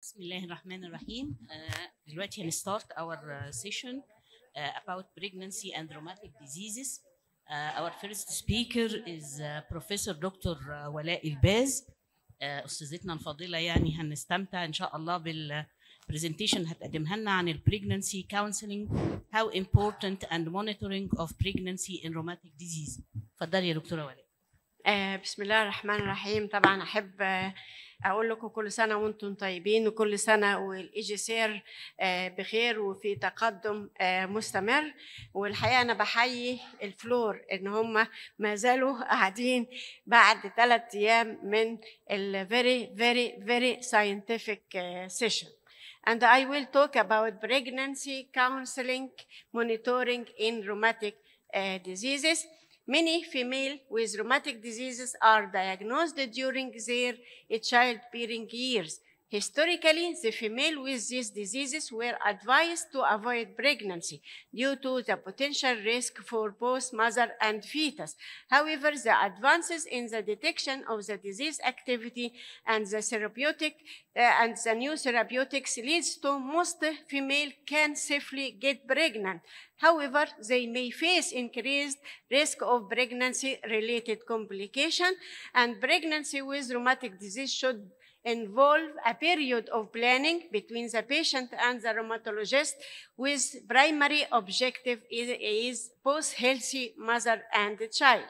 بسم الله الرحمن الرحيم uh, دلوقتي هنستارت our uh, session uh, about pregnancy and rheumatic diseases uh, our first speaker is uh, Professor Dr. ولاء الباز uh, أستاذتنا الفاضلة يعني هنستمتع إن شاء الله بالبرزنتيشن هتقدمها لنا عن ال pregnancy counseling how important and monitoring of pregnancy in rheumatic disease اتفضلي يا دكتورة ولاء آه، بسم الله الرحمن الرحيم طبعا احب آه، اقول لكم كل سنه وانتم طيبين وكل سنه والايجي سير آه، بخير وفي تقدم آه، مستمر والحقيقه انا بحيي الفلور ان هم ما زالوا قاعدين بعد ثلاث ايام من ال very very very scientific آه، session and I will talk about pregnancy counseling monitoring in rheumatic uh, diseases Many female with rheumatic diseases are diagnosed during their childbearing years. Historically, the female with these diseases were advised to avoid pregnancy due to the potential risk for both mother and fetus. However, the advances in the detection of the disease activity and the therapeutic uh, and the new therapeutics leads to most female can safely get pregnant. However, they may face increased risk of pregnancy-related complication, and pregnancy with rheumatic disease should involve a period of planning between the patient and the rheumatologist with primary objective is, is both healthy mother and child.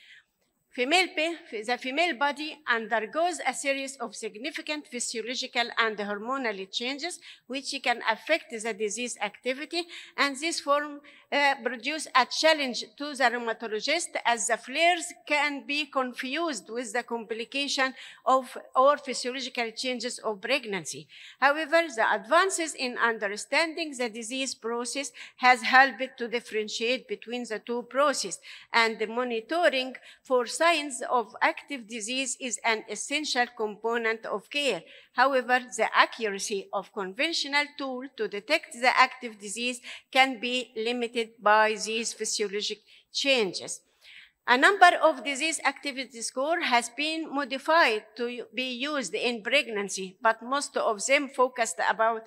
Female, pa- the female body undergoes a series of significant physiological and hormonal changes which can affect the disease activity and this form uh, produce a challenge to the rheumatologist as the flares can be confused with the complication of or physiological changes of pregnancy. However, the advances in understanding the disease process has helped to differentiate between the two processes and the monitoring for signs of active disease is an essential component of care. However, the accuracy of conventional tool to detect the active disease can be limited by these physiologic changes. A number of disease activity score has been modified to be used in pregnancy, but most of them focused about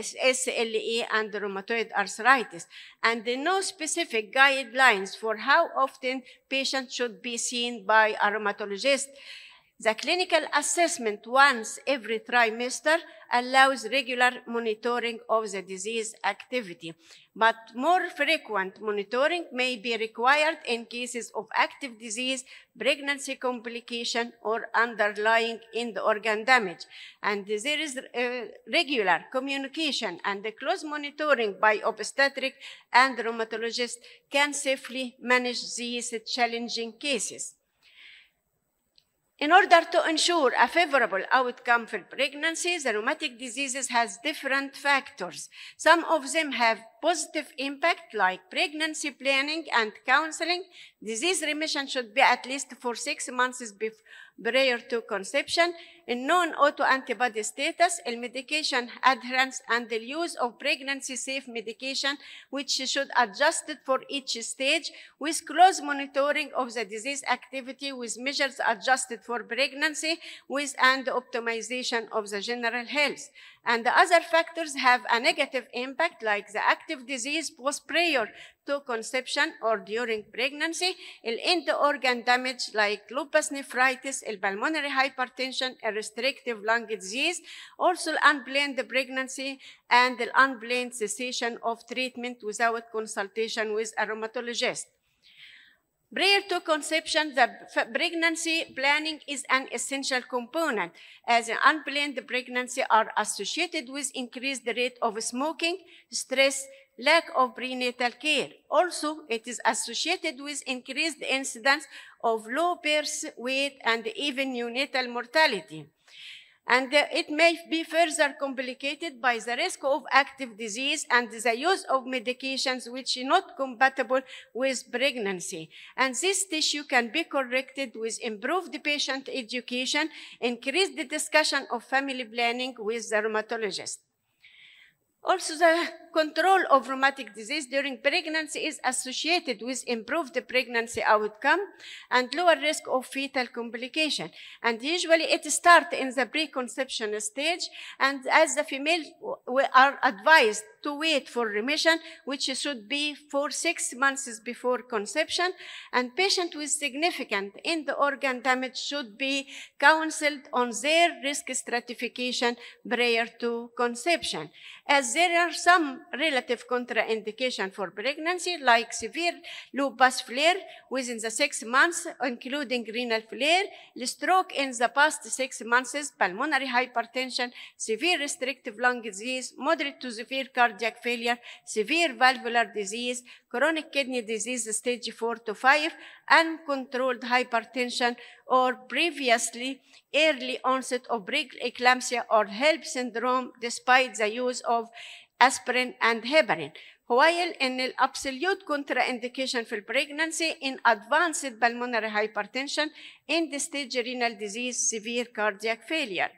SLE and rheumatoid arthritis, and no specific guidelines for how often patients should be seen by a rheumatologist. The clinical assessment once every trimester allows regular monitoring of the disease activity, but more frequent monitoring may be required in cases of active disease, pregnancy complication, or underlying end organ damage. And there is uh, regular communication and the close monitoring by obstetric and rheumatologist can safely manage these challenging cases. In order to ensure a favorable outcome for pregnancy, the rheumatic diseases has different factors. Some of them have positive impact like pregnancy planning and counseling. Disease remission should be at least for six months bef- prior to conception. In non-autoantibody status, a medication adherence and the use of pregnancy-safe medication, which should adjust it for each stage with close monitoring of the disease activity with measures adjusted for pregnancy with and optimization of the general health. And the other factors have a negative impact like the active disease post prior to conception or during pregnancy, end organ damage like lupus nephritis, pulmonary hypertension, a restrictive lung disease, also unplanned pregnancy and the unplanned cessation of treatment without consultation with a rheumatologist. Prior to conception, the f- pregnancy planning is an essential component as an unplanned pregnancy are associated with increased rate of smoking, stress, lack of prenatal care. Also, it is associated with increased incidence of low birth weight and even neonatal mortality. And uh, it may be further complicated by the risk of active disease and the use of medications which are not compatible with pregnancy. And this tissue can be corrected with improved patient education, increased discussion of family planning with the rheumatologist. Also, the control of rheumatic disease during pregnancy is associated with improved pregnancy outcome and lower risk of fetal complication. And usually it starts in the preconception stage. And as the female, we are advised to wait for remission, which should be for six months before conception. And patient with significant end organ damage should be counseled on their risk stratification prior to conception. As there are some relative contraindication for pregnancy, like severe lupus flare within the six months, including renal flare, stroke in the past six months, pulmonary hypertension, severe restrictive lung disease, moderate to severe cardiac failure, severe valvular disease, chronic kidney disease stage 4 to 5, uncontrolled hypertension, or previously early onset of preeclampsia or HELP syndrome despite the use of aspirin and heparin. while in الابسوليوت contraindication في pregnancy in advanced pulmonary hypertension in the stage renal disease severe cardiac failure.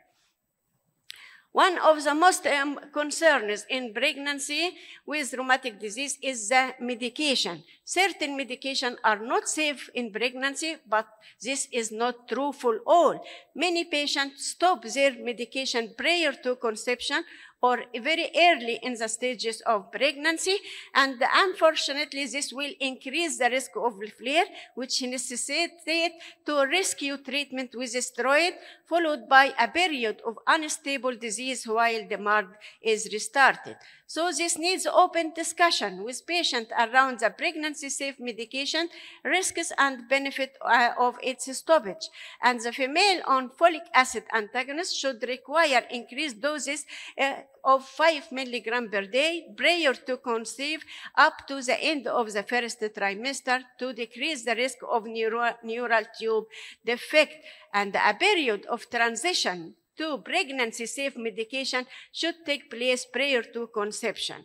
One of the most um, concerns in pregnancy with rheumatic disease is the medication. Certain medication are not safe in pregnancy, but this is not true for all. Many patients stop their medication prior to conception or very early in the stages of pregnancy. And unfortunately, this will increase the risk of flare, which necessitates to rescue treatment with steroid, followed by a period of unstable disease while the MARD is restarted. So this needs open discussion with patient around the pregnancy safe medication, risks and benefit uh, of its stoppage. And the female on folic acid antagonist should require increased doses uh, of 5 milligram per day prior to conceive up to the end of the first trimester to decrease the risk of neuro neural tube defect and a period of transition to pregnancy safe medication should take place prior to conception.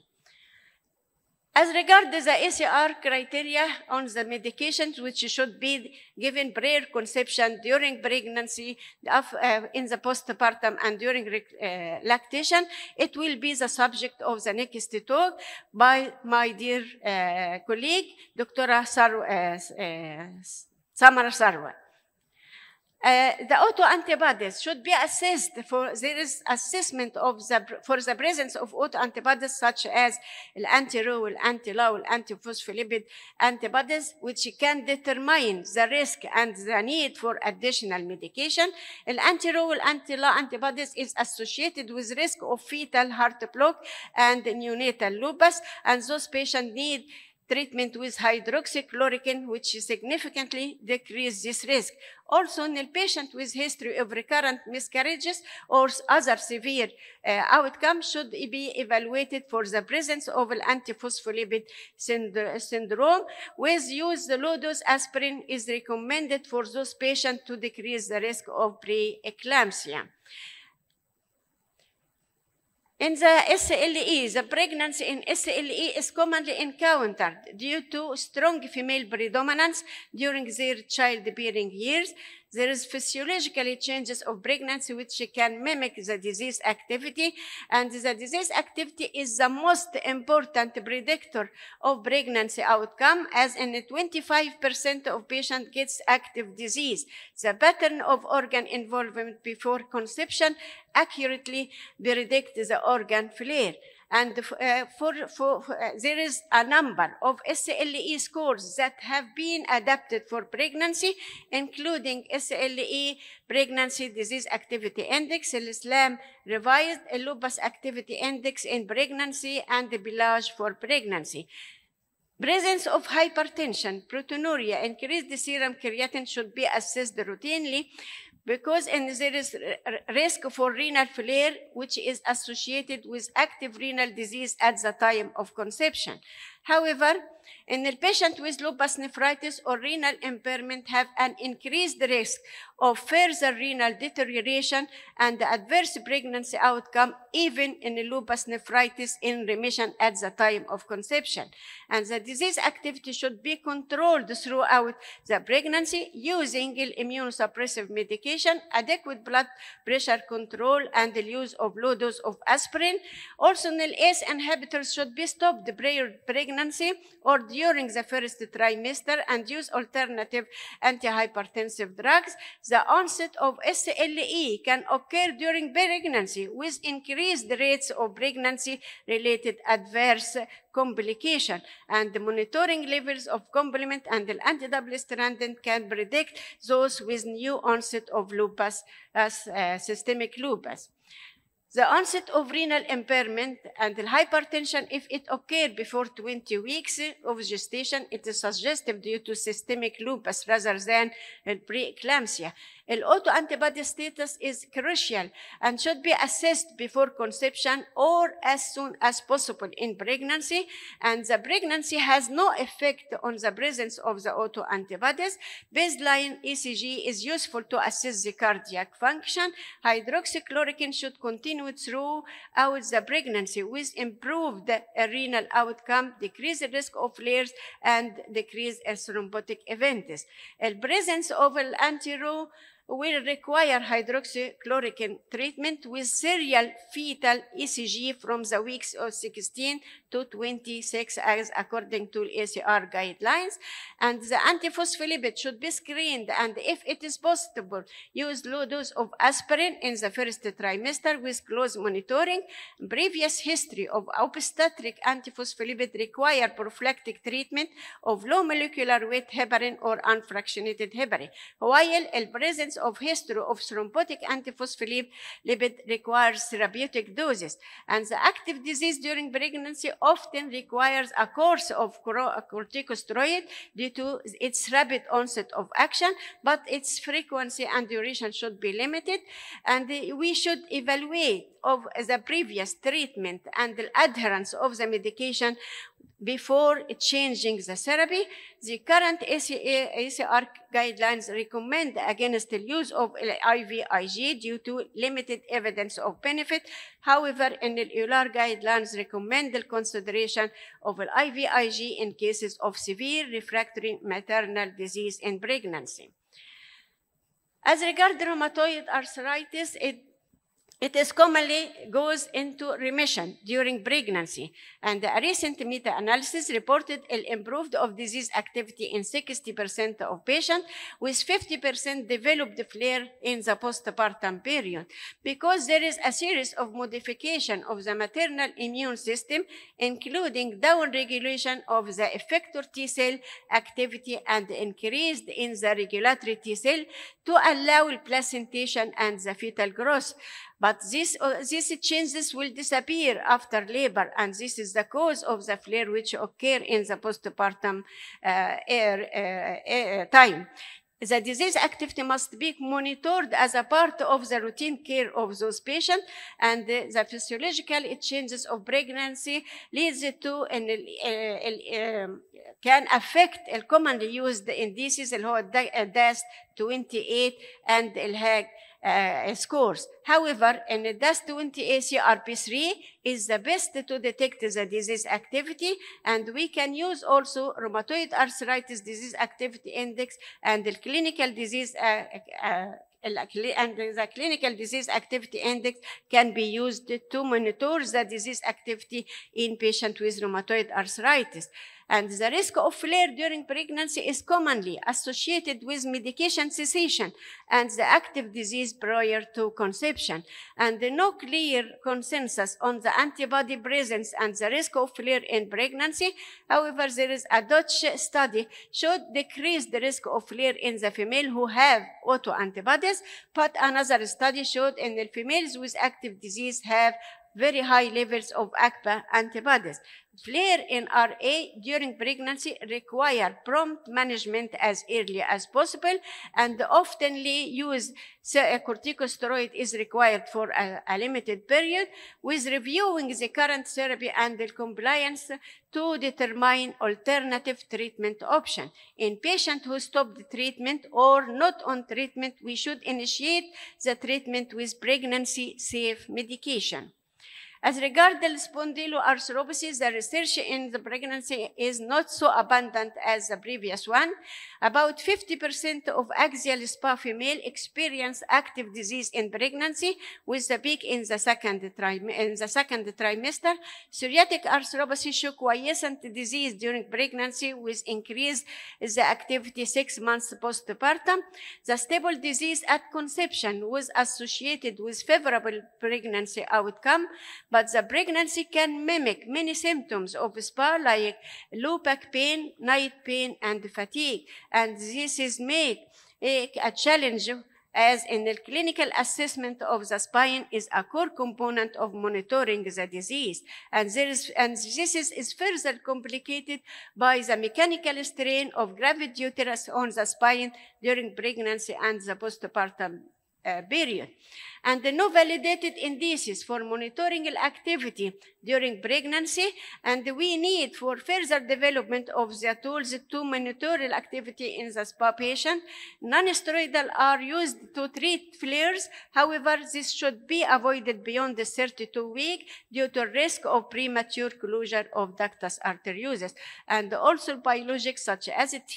As regards the ACR criteria on the medications which should be given prior conception, during pregnancy, uh, in the postpartum, and during uh, lactation, it will be the subject of the next talk by my dear uh, colleague, Dr. Sar Samara Sarwa. Uh, the autoantibodies should be assessed for there is assessment of the for the presence of autoantibodies such as anti-Ro, anti-Lao, anti-phospholipid antibodies, which can determine the risk and the need for additional medication. Anti-Ro, anti-Lao antibodies is associated with risk of fetal heart block and neonatal lupus, and those patients need treatment with hydroxychloroquine, which significantly decreases this risk. Also, in a patient with history of recurrent miscarriages or other severe uh, outcome should be evaluated for the presence of an antiphospholipid synd syndrome. With use, the low-dose aspirin is recommended for those patients to decrease the risk of preeclampsia. In the SLE, the pregnancy in SLE is commonly encountered due to strong female predominance during their childbearing years. There is physiologically changes of pregnancy which can mimic the disease activity, and the disease activity is the most important predictor of pregnancy outcome, as in 25% of patients gets active disease. The pattern of organ involvement before conception accurately predict the organ flare. And uh, for, for, for uh, there is a number of SLE scores that have been adapted for pregnancy, including SLE Pregnancy Disease Activity Index, SLAM Revised Lupus Activity Index in Pregnancy, and the Bilage for Pregnancy. Presence of hypertension, proteinuria, increased serum creatinine should be assessed routinely because and there is risk for renal flare, which is associated with active renal disease at the time of conception. However, in the patient with lupus nephritis or renal impairment have an increased risk of further renal deterioration and adverse pregnancy outcome even in lupus nephritis in remission at the time of conception. And the disease activity should be controlled throughout the pregnancy using immunosuppressive medication, adequate blood pressure control, and the use of low dose of aspirin. Also, ACE inhibitors should be stopped prior to pregnancy or during the first trimester and use alternative antihypertensive drugs. The onset of SLE can occur during pregnancy with increased rates of pregnancy-related adverse complication and the monitoring levels of complement and the anti-double stranded can predict those with new onset of lupus as uh, systemic lupus. The onset of renal impairment and the hypertension, if it occurred before 20 weeks of gestation, it is suggestive due to systemic lupus rather than preeclampsia. The autoantibody status is crucial and should be assessed before conception or as soon as possible in pregnancy. And the pregnancy has no effect on the presence of the autoantibodies. Baseline ECG is useful to assess the cardiac function. Hydroxychloroquine should continue throughout the pregnancy with improved renal outcome, decreased risk of flares, and decreased thrombotic events. The presence of an anti-Ro will require hydroxychloroquine treatment with serial fetal ECG from the weeks of 16 to 26 as according to ACR guidelines. And the antiphospholipid should be screened and if it is possible, use low dose of aspirin in the first trimester with close monitoring. Previous history of obstetric antiphospholipid require prophylactic treatment of low molecular weight heparin or unfractionated heparin. While the presence of history of thrombotic antiphospholipid requires therapeutic doses. And the active disease during pregnancy often requires a course of corticosteroid due to its rapid onset of action, but its frequency and duration should be limited. And we should evaluate of the previous treatment and the adherence of the medication before changing the therapy. The current ACR guidelines recommend against the use of IVIG due to limited evidence of benefit. However, in the EULAR guidelines recommend the consideration of IVIG in cases of severe refractory maternal disease in pregnancy. As regards rheumatoid arthritis, it it is commonly goes into remission during pregnancy. And a recent meta-analysis reported an improved of disease activity in 60% of patients, with 50% developed flare in the postpartum period. Because there is a series of modification of the maternal immune system, including downregulation of the effector T cell activity and increased in the regulatory T cell to allow placentation and the fetal growth. But this, uh, these changes will disappear after labor, and this is the cause of the flare which occur in the postpartum uh, air, uh, time. The disease activity must be monitored as a part of the routine care of those patients, and the, the physiological changes of pregnancy leads to an, can affect commonly used indices اللي هو DAS 28 and الهاج uh, scores. However, in the DAS20 ACRP3 is the best to detect the disease activity, and we can use also rheumatoid arthritis disease activity index and the clinical disease uh, uh, and the clinical disease activity index can be used to monitor the disease activity in patients with rheumatoid arthritis. And the risk of flare during pregnancy is commonly associated with medication cessation and the active disease prior to conception. And no clear consensus on the antibody presence and the risk of flare in pregnancy. However, there is a Dutch study showed decrease the risk of flare in the female who have autoantibodies, but another study showed in the females with active disease have very high levels of ACPA antibodies. Flare in RA during pregnancy require prompt management as early as possible and oftenly use so- corticosteroid is required for a, a limited period with reviewing the current therapy and the compliance to determine alternative treatment option. In patient who stopped the treatment or not on treatment, we should initiate the treatment with pregnancy safe medication. As regard the spondyloarthropathy, the research in the pregnancy is not so abundant as the previous one. About 50% of axial SPA female experience active disease in pregnancy with the peak in the second, trim- in the second trimester. Psoriatic arthropathy show quiescent disease during pregnancy with increase the activity six months postpartum. The stable disease at conception was associated with favorable pregnancy outcome, but the pregnancy can mimic many symptoms of SPA like low back pain, night pain, and fatigue. And this is make it a challenge as in the clinical assessment of the spine is a core component of monitoring the disease. And, there is, and this is, is further complicated by the mechanical strain of gravid uterus on the spine during pregnancy and the postpartum uh, period. And the no validated indices for monitoring activity during pregnancy, and we need for further development of the tools to monitor activity in the SPA patient. Non-steroidal are used to treat flares. However, this should be avoided beyond the 32 week due to risk of premature closure of ductus arteriosus. And also biologics such as it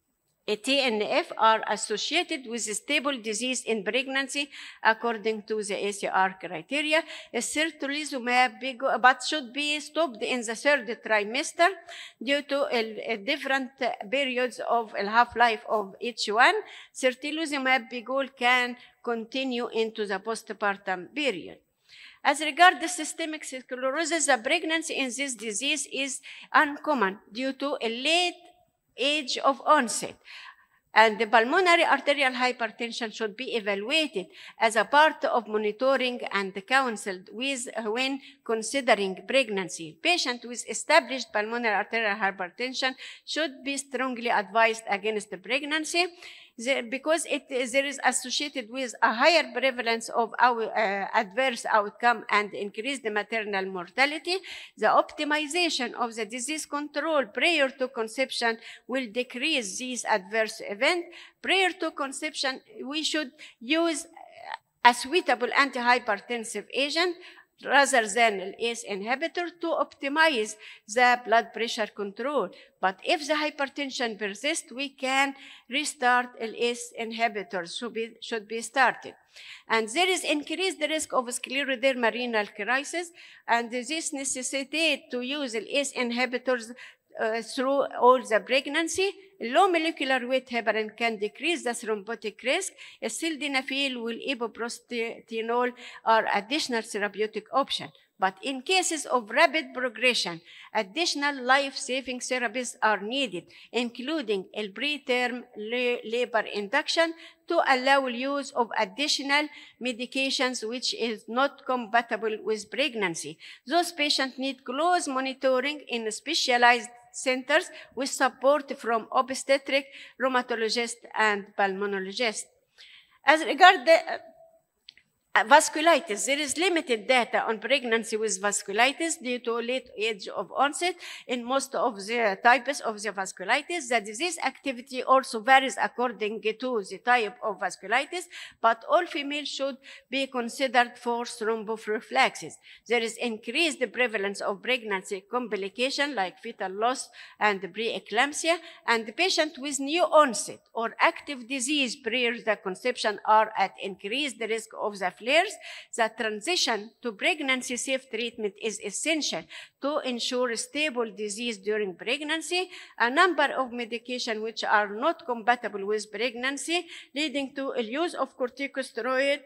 a TNF are associated with stable disease in pregnancy according to the ACR criteria. Certolizumab big- but should be stopped in the third trimester due to a, a different uh, periods of a half-life of each one. Certolizumab bigol can continue into the postpartum period. As regards the systemic sclerosis, the pregnancy in this disease is uncommon due to a late age of onset. And the pulmonary arterial hypertension should be evaluated as a part of monitoring and counseled with when considering pregnancy. Patient with established pulmonary arterial hypertension should be strongly advised against the pregnancy the- because it is, there is associated with a higher prevalence of our, uh, adverse outcome and increased maternal mortality. The optimization of the disease control prior to conception will decrease these adverse events. Prior to conception, we should use a suitable antihypertensive agent rather than an ACE inhibitor to optimize the blood pressure control. But if the hypertension persists, we can restart an ACE inhibitors should be, should be started. And there is increased risk of scleroderma renal crisis, and this necessitates to use an ACE inhibitors uh, through all the pregnancy. Low molecular weight heparin can decrease the thrombotic risk. Sildenafil will ibuprostenol are additional therapeutic option. But in cases of rapid progression, additional life-saving therapies are needed, including a preterm la- labor induction to allow use of additional medications which is not compatible with pregnancy. Those patients need close monitoring in specialized centers with support from obstetric, rheumatologist, and pulmonologist. As regard the uh, vasculitis, there is limited data on pregnancy with vasculitis due to late age of onset in most of the types of the vasculitis. The disease activity also varies according to the type of vasculitis, but all females should be considered for thromboprophylaxis. There is increased prevalence of pregnancy complication like fetal loss and preeclampsia, and the patient with new onset or active disease prior to the conception are at increased risk of the flares. The transition to pregnancy safe treatment is essential to ensure stable disease during pregnancy. A number of medication which are not compatible with pregnancy, leading to a use of corticosteroid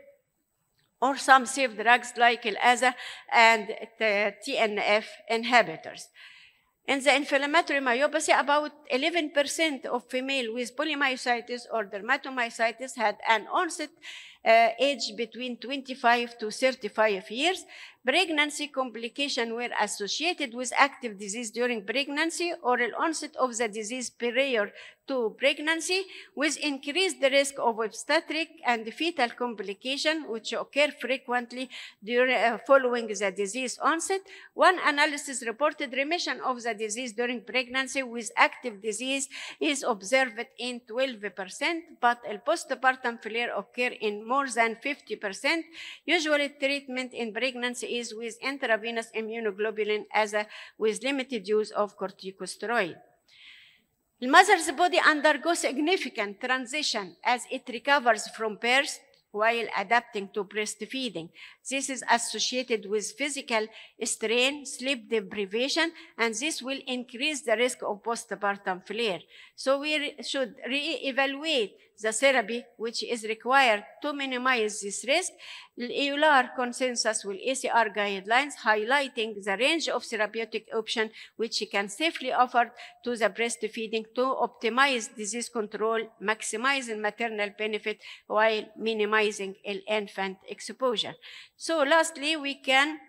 or some safe drugs like ELASA and the TNF inhibitors. In the inflammatory myopathy, about 11% of female with polymyositis or dermatomyositis had an onset uh, aged between 25 to 35 years. Pregnancy complications were associated with active disease during pregnancy or the onset of the disease prior to pregnancy, with increased risk of obstetric and fetal complication, which occur frequently during, uh, following the disease onset. One analysis reported remission of the disease during pregnancy with active disease is observed in 12%, but a postpartum flare occur in more than 50%. Usually treatment in pregnancy is with intravenous immunoglobulin as a, with limited use of corticosteroid. The mother's body undergoes significant transition as it recovers from birth while adapting to breastfeeding. This is associated with physical strain, sleep deprivation, and this will increase the risk of postpartum flare. So we re- should re-evaluate the therapy which is required to minimize this risk. EULAR consensus with ACR guidelines highlighting the range of therapeutic options which can safely offer to the breastfeeding to optimize disease control, maximizing maternal benefit while minimizing infant exposure. So lastly, we can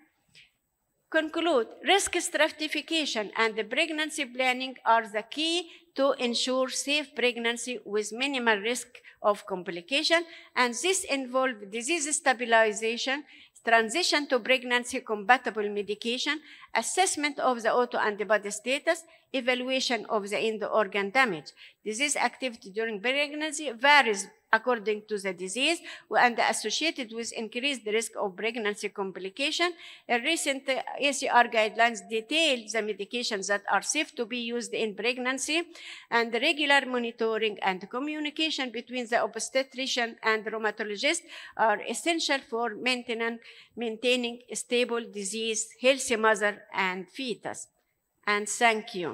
conclude risk stratification and the pregnancy planning are the key to ensure safe pregnancy with minimal risk of complication and this involves disease stabilization transition to pregnancy compatible medication assessment of the autoantibody status evaluation of the end organ damage disease activity during pregnancy varies according to the disease and associated with increased risk of pregnancy complication. A recent uh, ACR guidelines detail the medications that are safe to be used in pregnancy and regular monitoring and communication between the obstetrician and rheumatologist are essential for maintaining, maintaining stable disease, healthy mother and fetus. And thank you.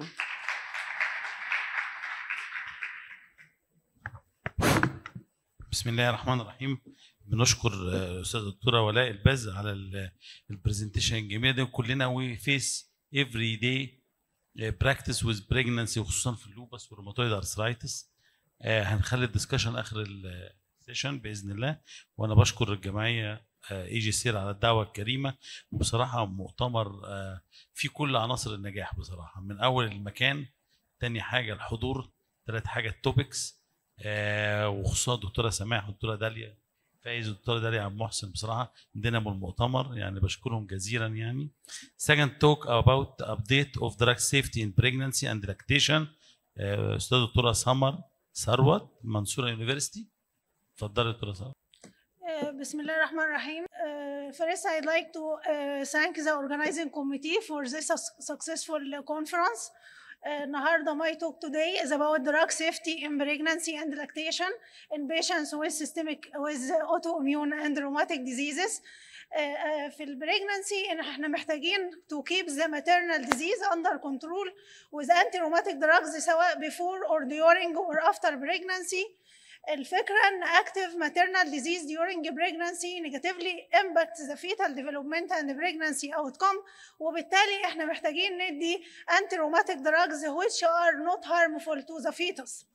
بسم الله الرحمن الرحيم بنشكر آه، استاذه الدكتوره ولاء الباز على البرزنتيشن الجميله دي وكلنا وي فيس افري داي براكتس ويز بريجننسي وخصوصا في اللوبس والروماتويد ارثرايتس هنخلي الدسكشن اخر السيشن باذن الله وانا بشكر الجمعيه اي جي سير على الدعوه الكريمه وبصراحه مؤتمر آه، فيه كل عناصر النجاح بصراحه من اول المكان تاني حاجه الحضور ثالث حاجه التوبكس آه، وخصوصا الدكتوره سماح والدكتوره داليا فايز والدكتوره داليا عبد المحسن بصراحه دينامو المؤتمر يعني بشكرهم جزيلا يعني. Second talk about update of drug safety in pregnancy and lactation آه، استاذ الدكتوره سمر ثروت منصوره يونيفرستي اتفضلي يا دكتوره ثروت. Uh, بسم الله الرحمن الرحيم. Uh, first, I'd like to uh, thank the organizing committee for this sus- successful conference. Uh, النهارده my talk today is about drug safety in pregnancy and lactation in patients with systemic with autoimmune and rheumatic diseases. Uh, uh, في البريجنانسي ان احنا محتاجين to keep the maternal disease under control with anti-rheumatic drugs سواء before or during or after pregnancy. الفكرة ان active maternal disease during pregnancy negatively impacts the fetal development and pregnancy outcome وبالتالي احنا محتاجين ندي anti rheumatic drugs which are not harmful to the fetus.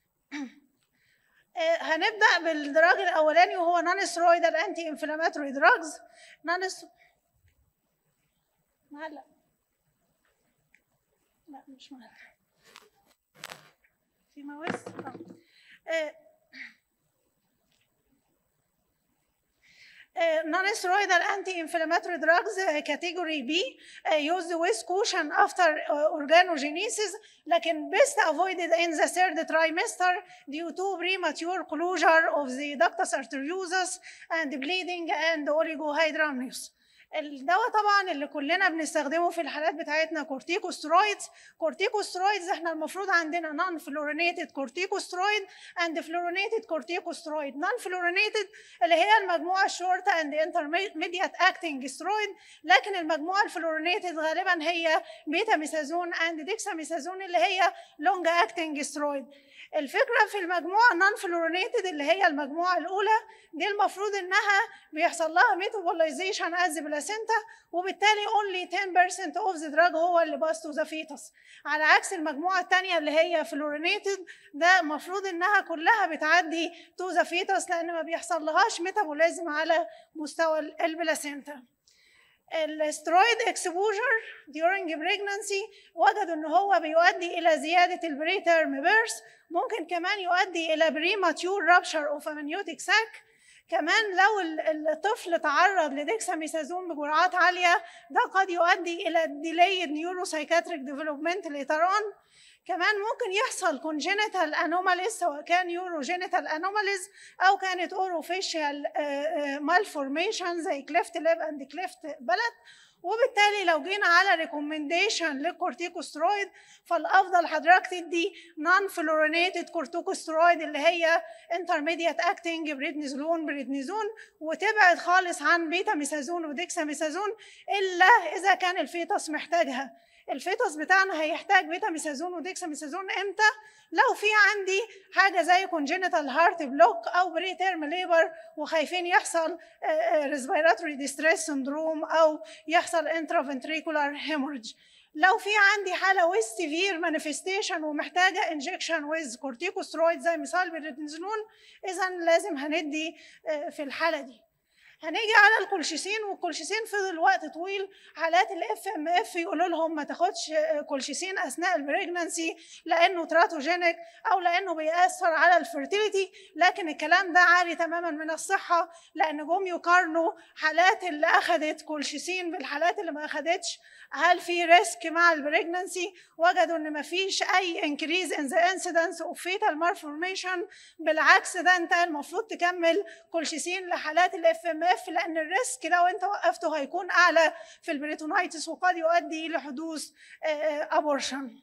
آه، هنبدأ بالدراج الأولاني وهو non steroidal anti inflammatory drugs non معلق لا مش معلق في موس آه. آه، Uh, non-steroidal anti-inflammatory drugs uh, category B uh, used with caution after uh, organogenesis لكن best avoided in the third trimester due to premature closure of the ductus arteriosus and bleeding and oligohydramnios. الدواء طبعا اللي كلنا بنستخدمه في الحالات بتاعتنا كورتيكوسترويدز كورتيكوسترويدز احنا المفروض عندنا نون فلورينيتد كورتيكوسترويد اند فلورينيتد كورتيكوسترويد نون فلورينيتد اللي هي المجموعه الشورت اند انترميديت اكتنج سترويد لكن المجموعه الفلورينيتد غالبا هي بيتا ميثازون اند ديكسا ميثازون اللي هي لونج اكتنج سترويد الفكره في المجموعه نون فلورينيتد اللي هي المجموعه الاولى دي المفروض انها بيحصل لها ميتابولايزيشن از البلاسينتا وبالتالي only 10% of the drug هو اللي باس to the fetus على عكس المجموعة الثانية اللي هي فلورينيتد ده المفروض انها كلها بتعدي to the fetus لان ما بيحصل لهاش ميتابوليزم على مستوى البلاسينتا السترويد اكسبوجر during pregnancy وجدوا ان هو بيؤدي الى زياده البري تيرم بيرث ممكن كمان يؤدي الى بريماتيور رابشر اوف امنيوتيك ساك كمان لو الطفل تعرض لديكساميثازون بجرعات عاليه ده قد يؤدي الى delayed neuropsychiatric development later on كمان ممكن يحصل congenital anomalies سواء كان urogenital anomalies او كانت orofacial malformation زي cleft lip and cleft palate وبالتالي لو جينا على ريكومنديشن للكورتيكوسترويد فالافضل حضرتك تدي نون فلورينيتد كورتيكوسترويد اللي هي انترميديت اكتنج بريدنيزولون بريدنيزون وتبعد خالص عن بيتا ميثازون وديكساميثازون الا اذا كان الفيتس محتاجها الفيتس بتاعنا هيحتاج بيتا ميثازون وديكساميثازون امتى لو في عندي حاجه زي كونجينيتال هارت بلوك او بري تيرم ليبر وخايفين يحصل ريسبيراتوري ديستريس سندروم او يحصل انترافنتريكولار هيموريدج لو في عندي حاله ويز سيفير مانيفستيشن ومحتاجه انجكشن ويز كورتيكوسترويد زي مثال بريدنزلون اذا لازم هندي في الحاله دي هنيجي على الكولشيسين والكولشيسين فضل وقت طويل حالات الاف ام اف يقولوا لهم ما تاخدش كولشيسين اثناء البريجننسي لانه تراتوجينيك او لانه بيأثر على الفرتيليتي لكن الكلام ده عالي تماما من الصحه لان جم يقارنوا حالات اللي اخذت كولشيسين بالحالات اللي ما اخذتش هل في ريسك مع البريجننسي وجدوا ان ما فيش اي انكريز ان ذا انسيدنس اوف فيتال مالفورميشن بالعكس ده انت المفروض تكمل كولشيسين لحالات الاف ام اف لان الريسك لو انت وقفته هيكون اعلى في البريتونايتس وقد يؤدي لحدوث ابورشن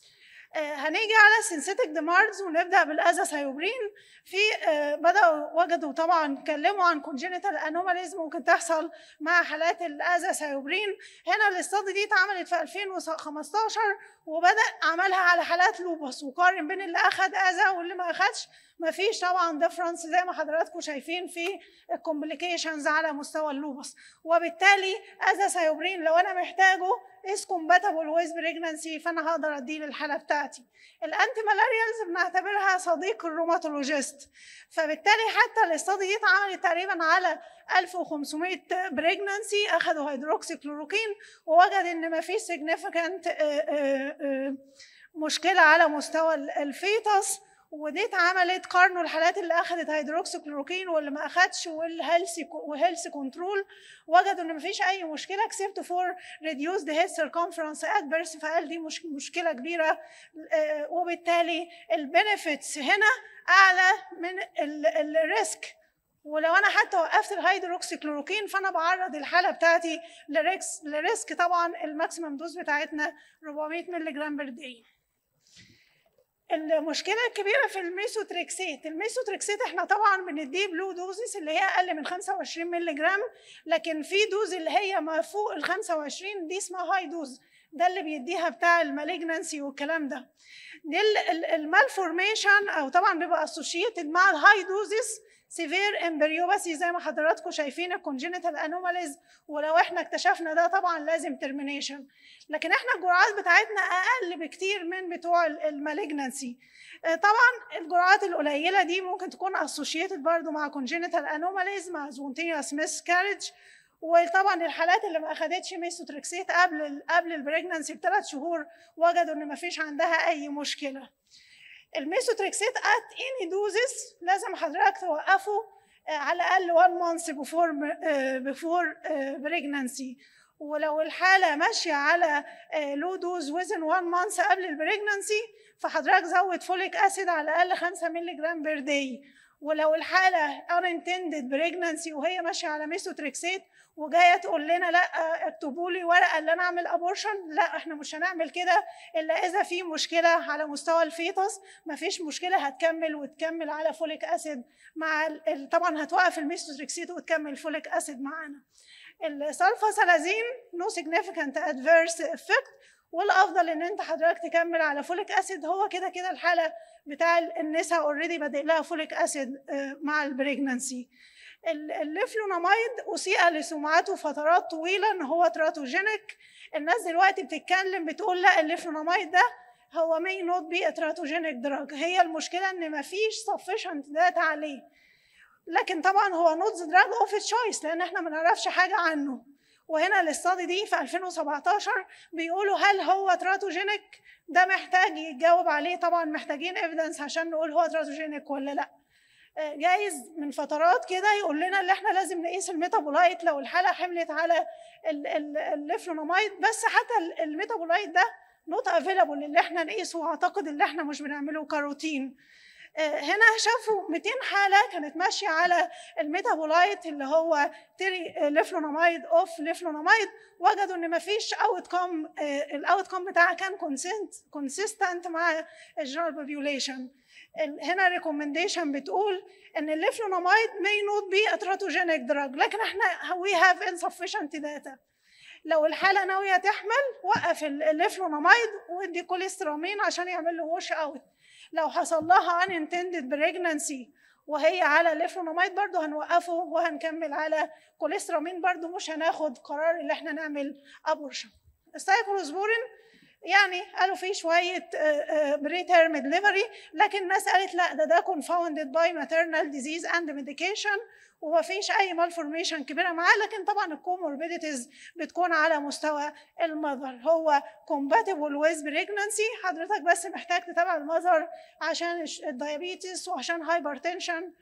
هنيجي على سينثيتك ديماردز ونبدا بالازاثايوبرين في بداوا وجدوا طبعا اتكلموا عن كونجينيتال انوماليز ممكن تحصل مع حالات الازاثايوبرين هنا الاستادي دي اتعملت في 2015 وبدا عملها على حالات لوبس وقارن بين اللي اخذ اذى واللي ما اخذش ما فيش طبعا ديفرنس زي ما حضراتكم شايفين في الكومبليكيشنز على مستوى اللوبس وبالتالي ازاثايوبرين لو انا محتاجه is compatible with pregnancy فانا هقدر اديه للحاله بتاعتي الانتي مالاريالز بنعتبرها صديق الروماتولوجيست فبالتالي حتى الاستادي دي اتعملت تقريبا على 1500 بريجنانسي اخذوا هيدروكسي كلوروكين ووجد ان ما فيش significant مشكله على مستوى الفيتس ودي اتعملت قارنوا الحالات اللي اخذت هيدروكسيكلوروكين واللي ما اخذش والهيلثي وهيلثي كنترول وجدوا ان مفيش اي مشكله اكسبت فور ريديوسد هيد سيركمفرنس ات بيرث فقال دي مش مشكله كبيره وبالتالي البنفيتس هنا اعلى من الريسك ولو انا حتى وقفت الهيدروكسيكلوروكين فانا بعرض الحاله بتاعتي لريسك لريسك طبعا الماكسيمم دوز بتاعتنا 400 مللي جرام بير داي المشكله الكبيره في الميسوتريكسيت الميسوتريكسيت احنا طبعا بنديه بلو دوزز اللي هي اقل من 25 مللي جرام لكن في دوز اللي هي ما فوق ال 25 دي اسمها هاي دوز ده اللي بيديها بتاع المالجنسي والكلام ده دي المالفورميشن او طبعا بيبقى اسوشيتد مع الهاي دوزز سيفير امبريوباسي زي ما حضراتكم شايفين الكونجينيتال انوماليز ولو احنا اكتشفنا ده طبعا لازم ترمينيشن لكن احنا الجرعات بتاعتنا اقل بكتير من بتوع المالجنسي طبعا الجرعات القليله دي ممكن تكون اسوشيتد برضو مع كونجينيتال انوماليز مع زونتينيوس ميسكارج وطبعا الحالات اللي ما اخدتش ميسوتريكسيت قبل ال قبل البريجننسي بثلاث شهور وجدوا ان ما فيش عندها اي مشكله الميسوتريكسيت ات اني دوزز لازم حضرتك توقفه على الاقل 1 مانث بيفور بيفور بريجننسي ولو الحاله ماشيه على لو دوز وزن 1 مانث قبل البريجننسي فحضرتك زود فوليك اسيد على الاقل 5 مللي جرام بير داي ولو الحاله unintended pregnancy وهي ماشيه على ميسوتريكسيت وجايه تقول لنا لا اكتبوا لي ورقه اللي انا اعمل ابورشن لا احنا مش هنعمل كده الا اذا في مشكله على مستوى الفيتس ما فيش مشكله هتكمل وتكمل على فوليك اسيد مع طبعا هتوقف الميسوتريكسيت وتكمل فوليك اسيد معانا السلفاسلازين نو significant adverse effect والافضل ان انت حضرتك تكمل على فوليك اسيد هو كده كده الحاله بتاع النساء اوريدي بادئ لها فوليك اسيد مع البريجننسي ال- الليفلوناميد أسيء لسمعته فترات طويلة إن هو تراتوجينيك الناس دلوقتي بتتكلم بتقول لا الليفلوناميد ده هو may not be a teratogenic drug هي المشكلة إن مفيش sufficient data عليه لكن طبعا هو not the drug of its choice لأن احنا ما نعرفش حاجة عنه وهنا الاستادي دي في 2017 بيقولوا هل هو تراتوجينيك ده محتاج يتجاوب عليه طبعا محتاجين evidence عشان نقول هو تراتوجينيك ولا لا آه، جايز من فترات كده يقول لنا ان احنا لازم نقيس الميتابولايت لو الحاله حملت على ال- ال- الليفلوناميد بس حتى ال- الميتابولايت ده نوت افيلابل اللي احنا نقيسه واعتقد اللي احنا مش بنعمله كروتين آه، هنا شافوا 200 حاله كانت ماشيه على الميتابولايت اللي هو تري ليفلوناميد اوف ليفلوناميد وجدوا ان مفيش اوت كوم الاوت كوم بتاعها كان كونسنت كونسيستنت مع الجنرال بوبيوليشن هنا ريكومنديشن بتقول ان الليفلوناميد may not be a teratogenic drug لكن احنا we have insufficient data لو الحالة ناوية تحمل وقف ال- الليفلوناميد وادي كوليسترامين عشان يعمل له ووش اوت لو حصل لها unintended pregnancy وهي على الليفلوناميد برضو هنوقفه وهنكمل على كوليسترامين برضو مش هناخد قرار اللي احنا نعمل ابورشن السايكلوسبورين يعني قالوا فيه شويه بري تيرم دليفري لكن الناس قالت لا ده ده confounded by maternal disease and medication وما فيش اي malformation كبيره معاه لكن طبعا الكوموربيديتيز بتكون على مستوى المذر هو compatible with pregnancy حضرتك بس محتاج تتابع المذر عشان الش- الديابيتس وعشان هايبرتنشن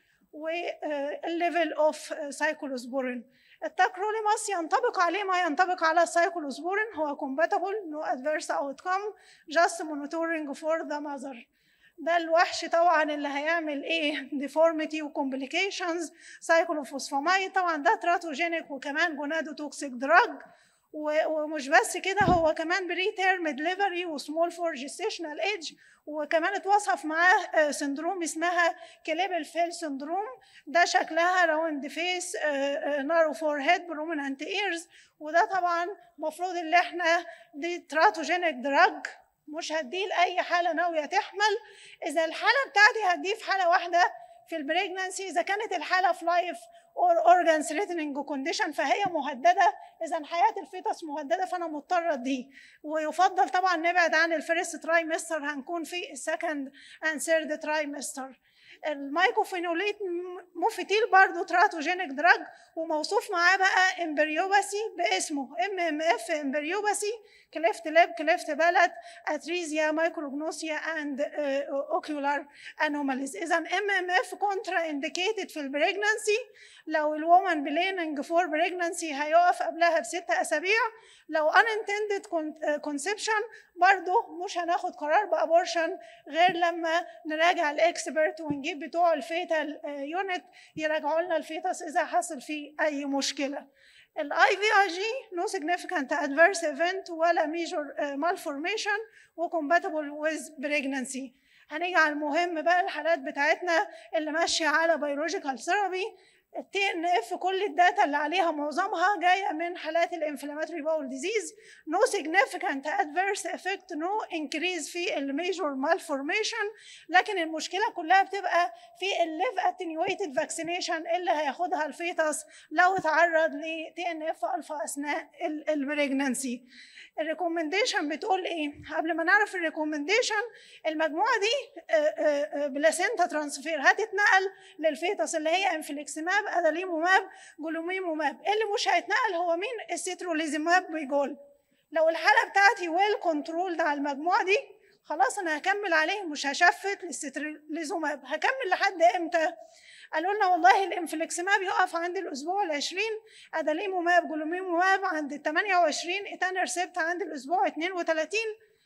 والليفل اوف سايكلوسبورين التاكروليماس ينطبق عليه ما ينطبق على السايكلوسبورين هو compatible no adverse outcome just monitoring for the mother ده الوحش طبعا اللي هيعمل ايه deformity وcomplications سايكلوفوسفامايد طبعا ده تراتوجينيك وكمان جونادوتوكسيك دراج و- ومش بس كده هو كمان بري تيرم دليفري وسمول فور جيستيشنال ايج وكمان اتوصف معاه آه، سندروم اسمها كليبل فيل سندروم ده شكلها راوند فيس نارو فور هيد برومينانت ايرز وده طبعا المفروض ان احنا دي تراتوجينيك دراج مش هديه لاي حاله ناويه تحمل اذا الحاله بتاعتي هديه في حاله واحده في البريجنانسي اذا كانت الحاله في لايف اور اورجان ثريتنينج كونديشن فهي مهدده اذا حياه الفيتس مهدده فانا مضطره دي ويفضل طبعا نبعد عن الفيرست ترايمستر هنكون في السكند اند ثيرد ترايمستر المايكوفينوليت موفيتيل برضه تراتوجينيك دراج وموصوف معاه بقى امبريوباسي باسمه ام ام اف امبريوباسي كليفت لاب كليفت بلد اتريزيا مايكروجنوسيا اند اوكيولار انوماليز اذا ام ام اف كونترا انديكيتد في البريجنانسي لو الومن بليننج فور بريجنانسي هيقف قبلها بست اسابيع لو unintended conception برضه مش هناخد قرار بابورشن غير لما نراجع الاكسبرت ونجيب بتوع الفيتال يونت يراجعوا لنا الفيتس اذا حصل فيه اي مشكله الاي في اي جي نو significant adverse event ولا major uh, malformation وcompatible with pregnancy هنيجي على المهم بقى الحالات بتاعتنا اللي ماشيه على biological therapy التي ان اف كل الداتا اللي عليها معظمها جايه من حالات الانفلاماتوري باول ديزيز نو significant adverse effect نو no increase في الميجور malformation لكن المشكله كلها بتبقى في الليف اتنيويتد فاكسينيشن اللي هياخدها الفيتس لو اتعرض لتي ان اف الفا اثناء البريجنانسي الريكومنديشن بتقول ايه قبل ما نعرف الريكومنديشن المجموعه دي بلاسينتا ترانسفير هتتنقل للفيتس اللي هي انفليكسيماب اداليموماب جلوميموماب اللي مش هيتنقل هو مين السيتروليزيماب بيجول لو الحاله بتاعتي ويل كنترولد على المجموعه دي خلاص انا هكمل عليه مش هشفت للستريزوماب هكمل لحد امتى قالوا لنا والله الانفليكسيماب يقف عند الاسبوع ال 20 اداليموماب جلوميموماب عند ال 28 ايتانرسبت عند الاسبوع 32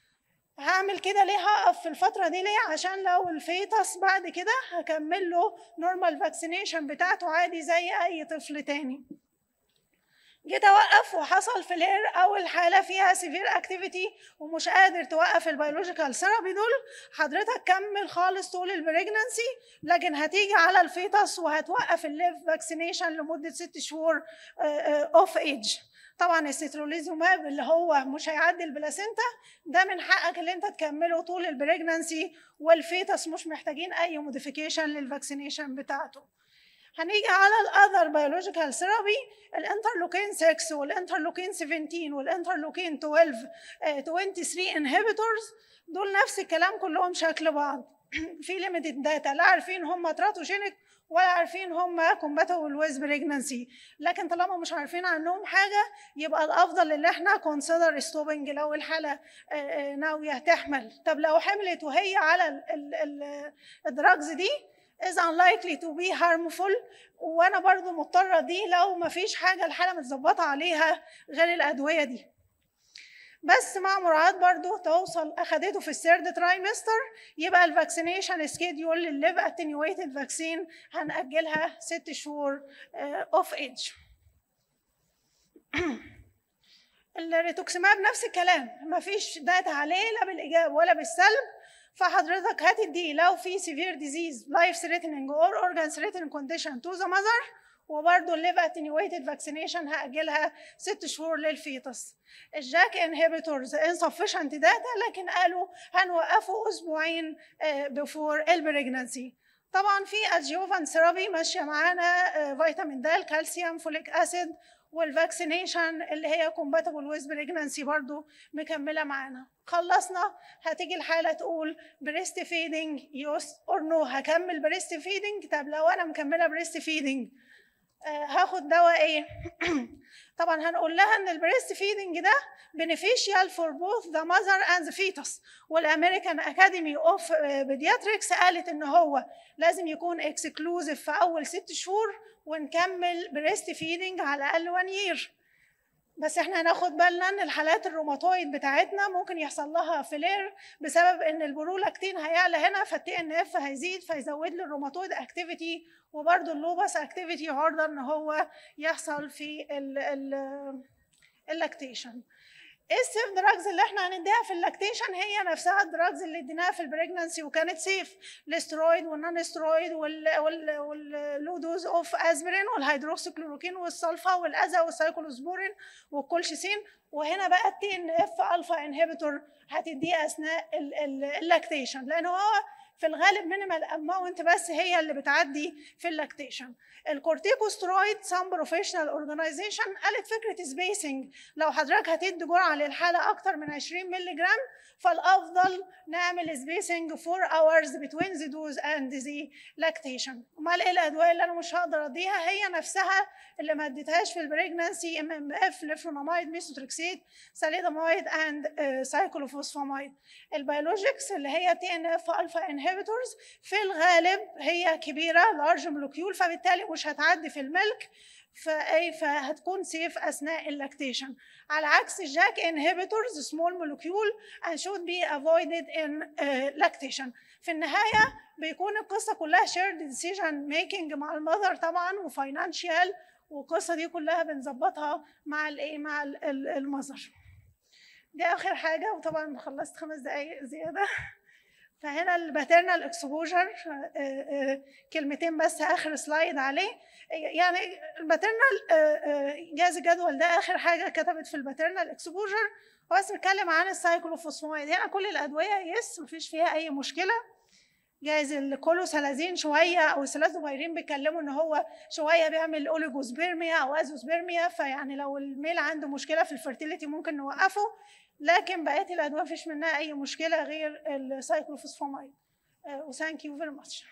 هعمل كده ليه هقف في الفترة دي ليه عشان لو الفيتس بعد كده هكمل له نورمال فاكسينيشن بتاعته عادي زي أي طفل تاني جيت اوقف وحصل فلير اول حاله فيها سيفير اكتيفيتي ومش قادر توقف البيولوجيكال ثيرابي دول حضرتك كمل خالص طول البريجنانسي لكن هتيجي على الفيتس وهتوقف الليف فاكسينيشن لمده ست شهور اوف ايج طبعا الستروليزوماب اللي هو مش هيعدي البلاسينتا ده من حقك اللي انت تكمله طول البريجنانسي والفيتس مش محتاجين اي موديفيكيشن للفاكسينيشن بتاعته هنيجي على الاذر بيولوجيكال ثيرابي الانترلوكين 6 والانترلوكين 17 والانترلوكين 12 آه، 23 انهبيتورز دول نفس الكلام كلهم شكل بعض في ليميتد داتا لا عارفين هم تراتوجينيك ولا عارفين هم كومباتبل ويز بريجنسي لكن طالما مش عارفين عنهم حاجه يبقى الافضل اللي احنا كونسيدر ستوبنج لو الحاله آه، آه، ناويه تحمل طب لو حملت وهي على الدراجز دي is unlikely to be harmful وانا برضو مضطره دي لو ما فيش حاجه الحاله متظبطه عليها غير الادويه دي بس مع مراعاة برضو توصل أخدته في الثيرد ترايمستر يبقى الفاكسينيشن سكيدول للليف اتنيويتد فاكسين هنأجلها ست شهور اوف ايدج الريتوكسيماب نفس الكلام مفيش داتا عليه لا بالإيجاب ولا بالسلب فحضرتك هتدي لو في سيفير ديزيز لايف ثريتنينج اور اورجان ثريتنينج كونديشن تو ذا ماذر وبرضه الليف اتنيويتد فاكسينيشن هاجلها ست شهور للفيتس الجاك انهبيتورز insufficient داتا لكن قالوا هنوقفه اسبوعين بفور البريجنسي طبعا في adjuvant ثيرابي ماشيه معانا آه، فيتامين د كالسيوم فوليك اسيد والفاكسينيشن اللي هي كومباتبل ويز بريجنسي برضو مكمله معانا خلصنا هتيجي الحاله تقول بريست فيدنج يوس اور نو هكمل بريست فيدنج طب لو انا مكمله بريست فيدنج هاخد دواء ايه طبعا هنقول لها ان البريست فيدنج ده beneficial for both the mother and the fetus والامريكان اكاديمي اوف بيدياتريكس قالت ان هو لازم يكون اكسكلوزيف في اول ست شهور ونكمل بريست فيدنج على الاقل 1 يير بس احنا هناخد بالنا ان الحالات الروماتويد بتاعتنا ممكن يحصل لها فلير بسبب ان البرولاكتين هيعلى هنا فالتي ان اف هيزيد فيزود لي الروماتويد اكتيفيتي وبرده اللوبس اكتيفيتي عرضه ان هو يحصل في ال ال اللاكتيشن ايه السيف دراجز اللي احنا هنديها في اللاكتيشن هي نفسها الدراجز اللي اديناها في البريجنانسي وكانت سيف الاسترويد والنون استرويد وال وال واللو دوز اوف اسبرين والهيدروكسيكلوروكين والسلفا والاذى والسايكلوسبورين والكولشيسين وهنا بقى التي ان اف الفا انهبيتور هتديه اثناء ال- ال- اللاكتيشن لان هو في الغالب مينيمال اماونت بس هي اللي بتعدي في اللاكتيشن الكورتيكوسترويد سام بروفيشنال اورجانيزيشن قالت فكره سبيسنج لو حضرتك هتدي جرعه للحاله اكتر من 20 مللي جرام فالافضل نعمل سبيسنج 4 hours between the dose and the lactation امال ايه الادويه اللي انا مش هقدر اديها هي نفسها اللي ما اديتهاش في البريجنانسي ام ام اف ليفروناميد ميثوتريكسيت ساليداميد اند سايكلوفوسفاميد البيولوجيكس اللي هي تي ان اف الفا انهبيتورز في الغالب هي كبيره لارج مولكيول فبالتالي مش هتعدي في الملك فاي فهتكون سيف اثناء اللاكتيشن على عكس الجاك انهبيتورز سمول مولكيول and should be avoided in uh, lactation في النهايه بيكون القصه كلها shared decision making مع المذر طبعا وفاينانشال والقصه دي كلها بنظبطها مع الايه مع ال- ال- المذر دي اخر حاجه وطبعا خلصت خمس دقائق زياده فهنا الباترنال اكسبوجر كلمتين بس اخر سلايد عليه يعني الباترنال جاز الجدول ده اخر حاجه كتبت في الباترنال اكسبوجر هو بس بيتكلم عن السايكلوفوسفاميد هنا كل الادويه يس مفيش فيها اي مشكله جايز الكولوسالازين شويه او السلازوفيرين بيتكلموا ان هو شويه بيعمل اوليجوسبيرميا او ازوسبيرميا فيعني لو الميل عنده مشكله في الفرتيليتي ممكن نوقفه لكن بقيه الادويه مفيش منها اي مشكله غير السايكلوفوسفاميد وثانك يو فيري ماتش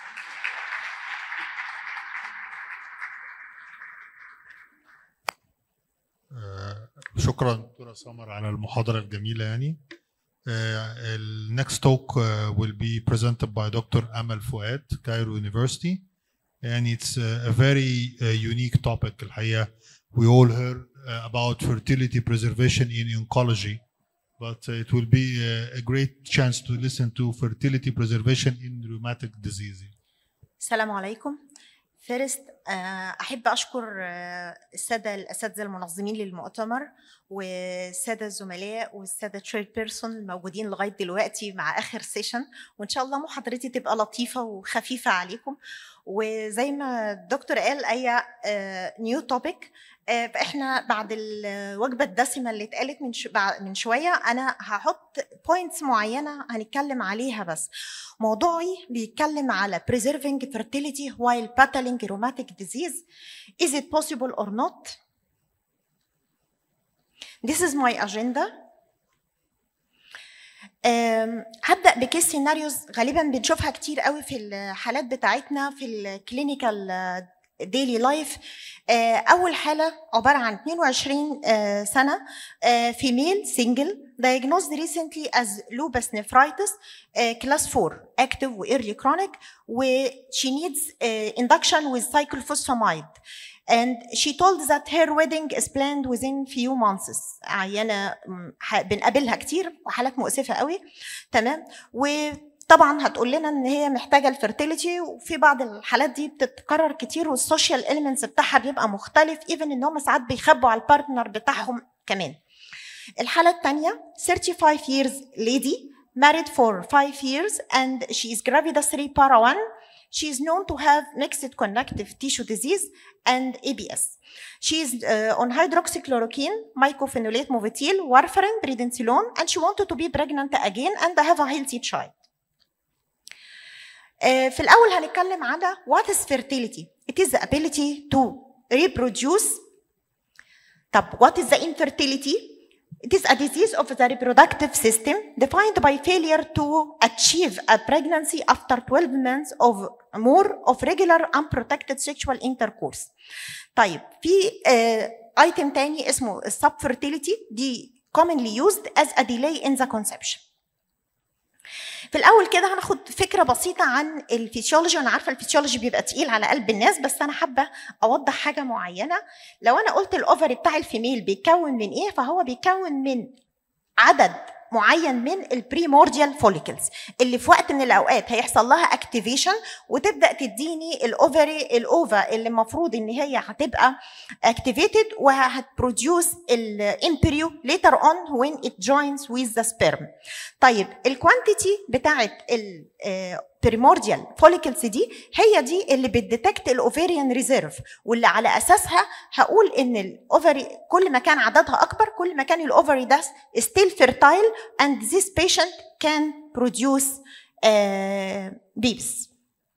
آه، شكرا دكتوره سمر على المحاضره الجميله يعني ال next talk uh, will be presented by Dr. Amal Fouad, Cairo University. And it's uh, a very uh, unique topic الحقيقة. We all heard uh, about fertility preservation in oncology, but uh, it will be uh, a great chance to listen to fertility preservation in rheumatic disease. السلام عليكم. First, آه، أحب أشكر آه، السادة الأساتذة المنظمين للمؤتمر والسادة الزملاء والسادة تريد بيرسون الموجودين لغاية دلوقتي مع آخر سيشن وإن شاء الله محاضرتي تبقى لطيفة وخفيفة عليكم وزي ما الدكتور قال أي نيو توبيك فاحنا بعد الوجبه الدسمه اللي اتقالت من شو بع- من شويه انا هحط بوينتس معينه هنتكلم عليها بس موضوعي بيتكلم على preserving fertility while battling rheumatic disease is it possible or not this is my agenda أم، هبدا بكيس سيناريوز غالبا بنشوفها كتير قوي في الحالات بتاعتنا في الكلينيكال ديلي لايف اول حاله عباره عن 22 آه، سنه فيميل سنجل diagnosed recently as lupus nephritis uh, class 4 active و early chronic و she needs uh, induction with cyclophosphamide and she told that her wedding is planned within few months عيانه م، ح- بنقابلها كتير وحالات مؤسفه قوي تمام وطبعا هتقول لنا ان هي محتاجه الفيرتيليتي وفي بعض الحالات دي بتتكرر كتير والسوشيال اليمنتس بتاعها بيبقى مختلف ايفن ان هم ساعات بيخبوا على البارتنر بتاعهم كمان الحالة الثانية 35 years lady married for 5 years and she is gravida 3 para 1 she is known to have mixed connective tissue disease and ABS she is uh, on hydroxychloroquine mycophenolate mofetil warfarin prednisolone and she wanted to be pregnant again and have a healthy child آه، في الأول هنتكلم على what is fertility it is the ability to reproduce طب what is the infertility It is a disease of the reproductive system defined by failure to achieve a pregnancy after 12 months of more of regular unprotected sexual intercourse. طيب في ايتم تاني اسمه subfertility دي commonly used as a delay in the conception. في الاول كده هناخد فكره بسيطه عن الفسيولوجي وانا عارفه الفسيولوجي بيبقى تقيل على قلب الناس بس انا حابه اوضح حاجه معينه لو انا قلت الاوفري بتاع الفيميل بيتكون من ايه فهو بيتكون من عدد معين من البريمورديال فوليكلز اللي في وقت من الاوقات هيحصل لها اكتيفيشن وتبدا تديني الاوفري الاوفا اللي المفروض ان هي هتبقى اكتيفيتد وهتبروديوس الامبريو later on when it joins with the sperm طيب الكوانتيتي بتاعت البريمورديال فوليكلز دي هي دي اللي بتديتكت الاوفيريان ريزيرف واللي على اساسها هقول ان الاوفري كل ما كان عددها اكبر كل ما كان الاوفري ده still fertile and this patient can produce uh, babies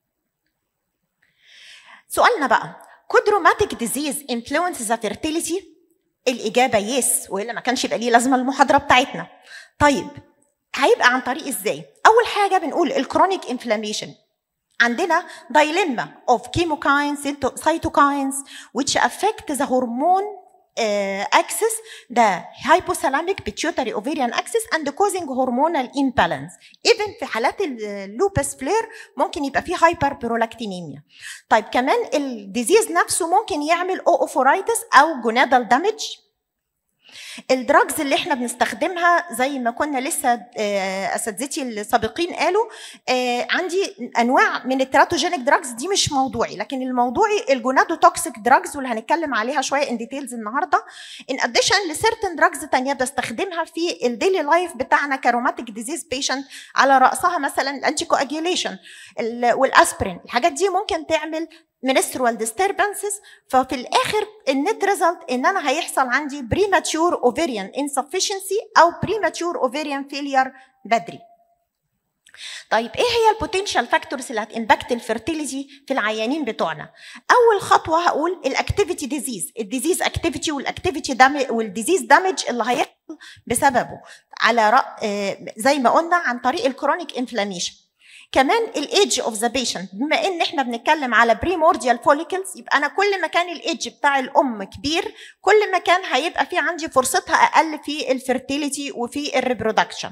سؤالنا بقى could rheumatic disease influence the fertility الإجابة يس وإلا ما كانش يبقى ليه لازمة المحاضرة بتاعتنا طيب هيبقى عن طريق ازاي اول حاجه بنقول الكرونيك انفلاميشن عندنا dilemma of chemokines cytokines which affect the hormone uh, axis the hypothalamic pituitary ovarian axis and causing hormonal imbalance even في حالات اللوبس فلير ممكن يبقى فيه هايبربرولكتينيميا طيب كمان الديزيز نفسه ممكن يعمل اوفورايتس او جونادال دامج الدراجز اللي احنا بنستخدمها زي ما كنا لسه آه، اساتذتي السابقين قالوا آه، عندي انواع من التراتوجينيك دراجز دي مش موضوعي لكن الموضوعي الجونادو توكسيك دراجز واللي هنتكلم عليها شويه ان ديتيلز النهارده ان اديشن لسيرتن دراجز تانية بستخدمها في الديلي لايف بتاعنا كروماتيك ديزيز بيشنت على راسها مثلا الانتي كواجيوليشن والاسبرين الحاجات دي ممكن تعمل menstrual disturbances ففي الاخر النت ريزلت ان انا هيحصل عندي premature ovarian insufficiency او premature ovarian failure بدري طيب ايه هي البوتنشال فاكتورز اللي هتمباكت الفيرتيليتي في العيانين بتوعنا اول خطوه هقول الاكتيفيتي ديزيز الديزيز اكتيفيتي والاكتيفيتي دامج والديزيز دامج اللي هيحصل بسببه على رأ... آه، زي ما قلنا عن طريق الكرونيك انفلاميشن كمان الايدج اوف ذا بيشنت بما ان احنا بنتكلم على بريمورديال فوليكلز يبقى انا كل ما كان الايدج بتاع الام كبير كل ما كان هيبقى في عندي فرصتها اقل في الفيرتيليتي وفي الريبرودكشن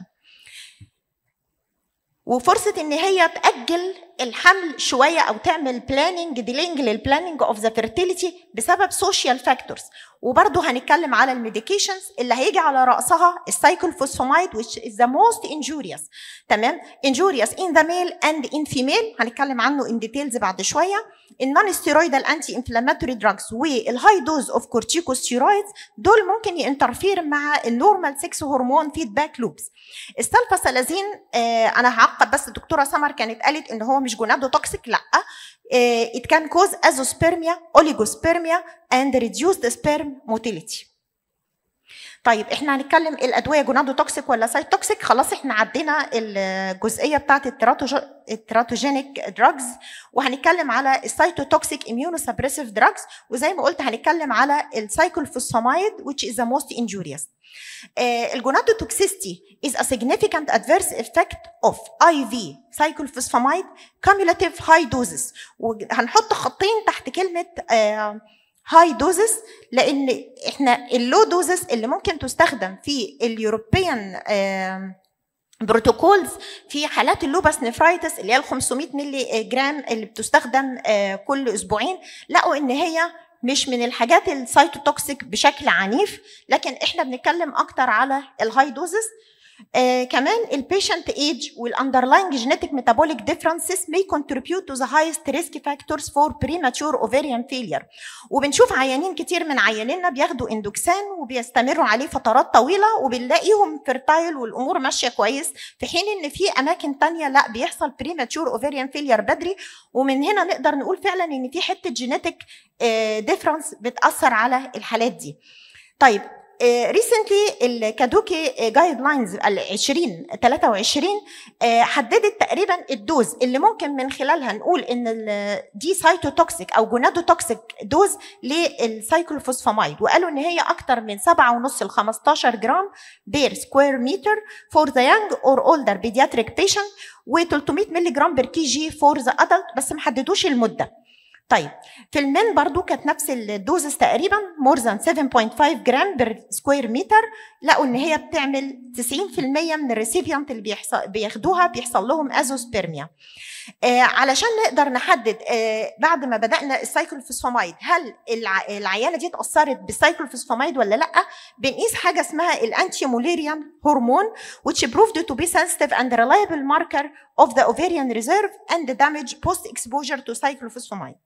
وفرصة إن هي تأجل الحمل شوية أو تعمل بلاننج ديلينج للبلاننج أوف ذا فيرتيليتي بسبب سوشيال فاكتورز وبرضه هنتكلم على الميديكيشنز اللي هيجي على رأسها السايكلوفوسفاميد which is the most injurious تمام injurious in the male and in female هنتكلم عنه in details بعد شوية النون ستيرويدال انتي انفلاماتوري دراجز والهاي دوز اوف كورتيكوستيرويدز دول ممكن ينترفير مع النورمال 6 هرمون فيدباك لوبس السلفاسلازين آه انا هعقب بس الدكتوره سمر كانت قالت ان هو مش جونادو توكسيك لا it can cause azoospermia, oligospermia and reduced sperm motility. طيب احنا هنتكلم الادويه جونادو توكسيك ولا سايت توكسيك خلاص احنا عدينا الجزئيه بتاعت التراتوجينيك دراجز وهنتكلم على السايتوتوكسيك اميونو سبريسيف دراجز وزي ما قلت هنتكلم على السايكلوفوسفامايد which is the most injurious. الجونادوتوكسيستي is a significant adverse effect of IV cyclophosphamide cumulative high doses وهنحط خطين تحت كلمة هاي دوزز لان احنا اللو دوزز اللي ممكن تستخدم في اليوروبيان بروتوكولز في حالات اللوباس نفرايتس اللي هي ال 500 مللي جرام اللي بتستخدم كل اسبوعين لقوا ان هي مش من الحاجات السايتوتوكسيك بشكل عنيف لكن احنا بنتكلم اكتر على الهاي دوزز آه كمان البيشنت ايج والاندرلاينج جينيتك ميتابوليك differences may contribute to the highest risk factors for premature ovarian failure وبنشوف عيانين كتير من عيانينا بياخدوا اندوكسان وبيستمروا عليه فترات طويله وبنلاقيهم فيرتايل والامور ماشيه كويس في حين ان في اماكن تانية لا بيحصل premature ovarian failure بدري ومن هنا نقدر نقول فعلا ان في حته جينيتك ديفرنس بتاثر على الحالات دي طيب ريسنتلي الكادوكي جايد لاينز ال 20 23 حددت تقريبا الدوز اللي ممكن من خلالها نقول ان دي سايتوتوكسيك او جونادوتوكسيك دوز للسايكلوفوسفامايد وقالوا ان هي اكتر من 7.5 ل 15 جرام بير سكوير متر فور ذا يانج اور اولدر بيدياتريك بيشنت و300 مللي جرام بير كي جي فور ذا ادلت بس ما حددوش المده طيب في المن برضو كانت نفس الدوزز تقريبا مور ذان 7.5 جرام بير سكوير متر لقوا ان هي بتعمل 90% من الريسيبيانت اللي بيحصل بياخدوها بيحصل لهم ازوسبيرميا آه علشان نقدر نحدد آه بعد ما بدانا السايكلوفوسفامايد هل الع... العيانه دي اتاثرت بالسايكلوفوسفامايد ولا لا بنقيس حاجه اسمها الانتي موليريان هرمون which proved to be sensitive and reliable marker of the ovarian reserve and the damage post exposure to cyclophosphamide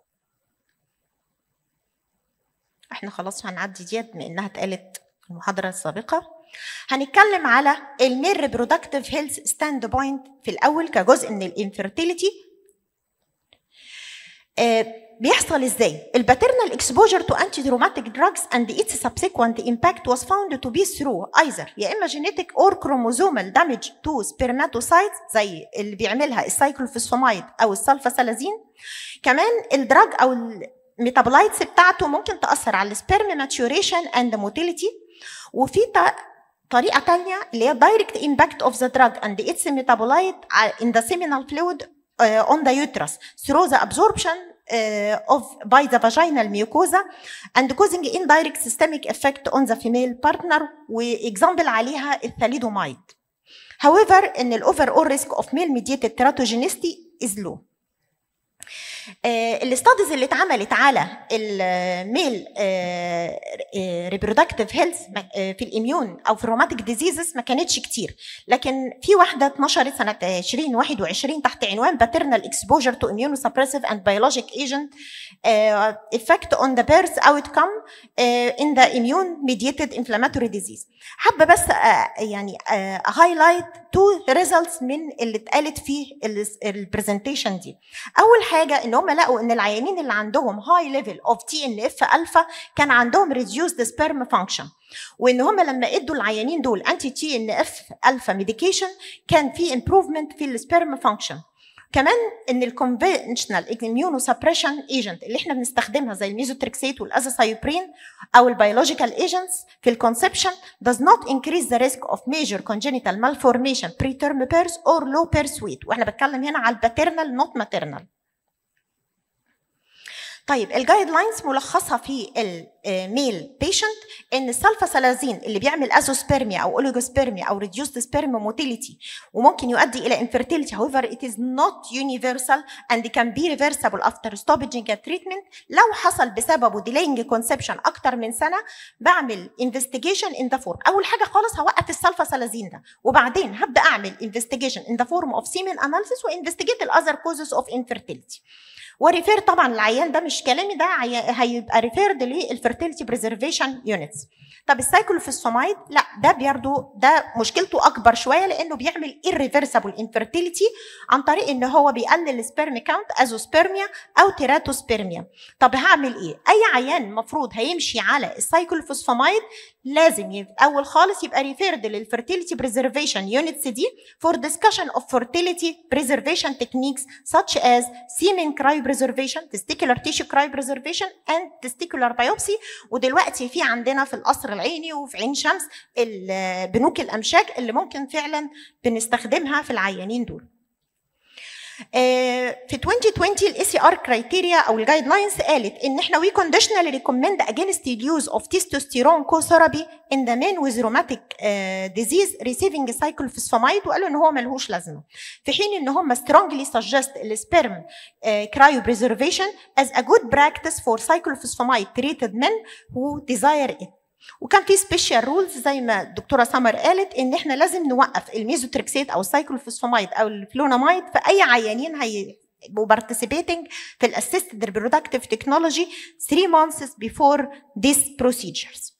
احنا خلاص هنعدي ديت بما انها اتقالت في المحاضره السابقه هنتكلم على الميل ريبرودكتيف هيلث ستاند بوينت في الاول كجزء من الانفيرتيليتي آه بيحصل ازاي؟ الباترنال exposure to anti-traumatic drugs and its subsequent impact was found to be through either يا اما genetic or chromosomal damage to spermatocytes زي اللي بيعملها السايكلوفوسفامايد او السلفاسلازين كمان الدراج او الميتابولايتس بتاعته ممكن تاثر على السبرم ماتيوريشن اند موتيليتي وفي طريقه ثانيه اللي هي direct impact of the drug and its metabolite in the seminal fluid uh, on the uterus through the absorption uh, of by the vaginal mucosa and causing indirect systemic effect on the female partner واكزامبل عليها الثاليدومايد. However, ان الاوفر اول ريسك اوف ميل ميديتد teratogenicity is low. الاستاديز اللي اتعملت على الميل ريبرودكتيف هيلث في الاميون او في الروماتيك ديزيزز ما كانتش كتير لكن في واحده اتنشرت سنه 2021 تحت عنوان باترنال اكسبوجر تو اميونو سبريسيف اند بيولوجيك ايجنت افكت اون ذا بيرث اوتكم ان ذا اميون ميديتد انفلاماتوري ديزيز حابه بس يعني هايلايت تو ريزلتس من اللي اتقالت في البرزنتيشن دي اول حاجه ان هم لقوا ان العيانين اللي عندهم هاي ليفل اوف تي ان اف الفا كان عندهم ريديوسد سبيرم فانكشن وان هم لما ادوا العيانين دول انتي تي ان اف الفا ميديكيشن كان في امبروفمنت في السبيرم فانكشن كمان ان الكونفنشنال اميونو سبريشن ايجنت اللي احنا بنستخدمها زي الميزوتريكسيت والازاثايوبرين او البيولوجيكال ايجنتس في الكونسبشن does not increase the risk of major congenital malformation preterm birth or low birth weight واحنا بتكلم هنا على الباترنال not maternal طيب الجايد لاينز ملخصها في الميل بيشنت ان السلفاسلازين اللي بيعمل ازوسبيرميا او اوليجوسبيرميا او ريديوسد سبيرم موتيليتي وممكن يؤدي الى infertility however it is not universal and can be reversible after stopping a treatment لو حصل بسببه delaying conception اكتر من سنه بعمل investigation in the form اول حاجه خالص هوقف السلفاسلازين ده وبعدين هبدا اعمل investigation in the form of semen analysis وانفستيجيت الاذر causes of infertility وريفير طبعا العيان ده مش كلامي ده عي- هيبقى ريفيرد للفيرتيليتي بريزرفيشن يونتس طب السايكلوفيسفامايد لا ده برضه ده مشكلته اكبر شويه لانه بيعمل irreversible infertility عن طريق ان هو بيقلل السبيرم كاونت ازوسبيرميا او تيراتوسبيرميا طب هعمل ايه اي عيان المفروض هيمشي على السايكلوفوسفامايد لازم يبقى اول خالص يبقى ريفيرد للفيرتيليتي بريزرفيشن يونتس دي for discussion of fertility preservation techniques such as semen cryopreservation, testicular tissue cryopreservation and testicular biopsy ودلوقتي في عندنا في القصر العيني وفي عين شمس ال- بنوك الامشاج اللي ممكن فعلا بنستخدمها في العيانين دول. آه، في 2020 الاي سي ار كرايتيريا او الجايد لاينز قالت ان احنا we conditionally recommend against the use of testosterone co-therapy in the men with rheumatic uh, disease receiving cyclophosphamide وقالوا ان هو ملهوش لازمه في حين ان هم strongly suggest السبرم cryopreservation as a good practice for cyclophosphamide treated men who desire it وكان في سبيشال رولز زي ما الدكتوره سمر قالت ان احنا لازم نوقف الميزوتريكسيت او السايكلوفوسفامايد او الفلونامايد في اي عيانين هي participating في الاسيستد reproductive technology 3 months before these procedures.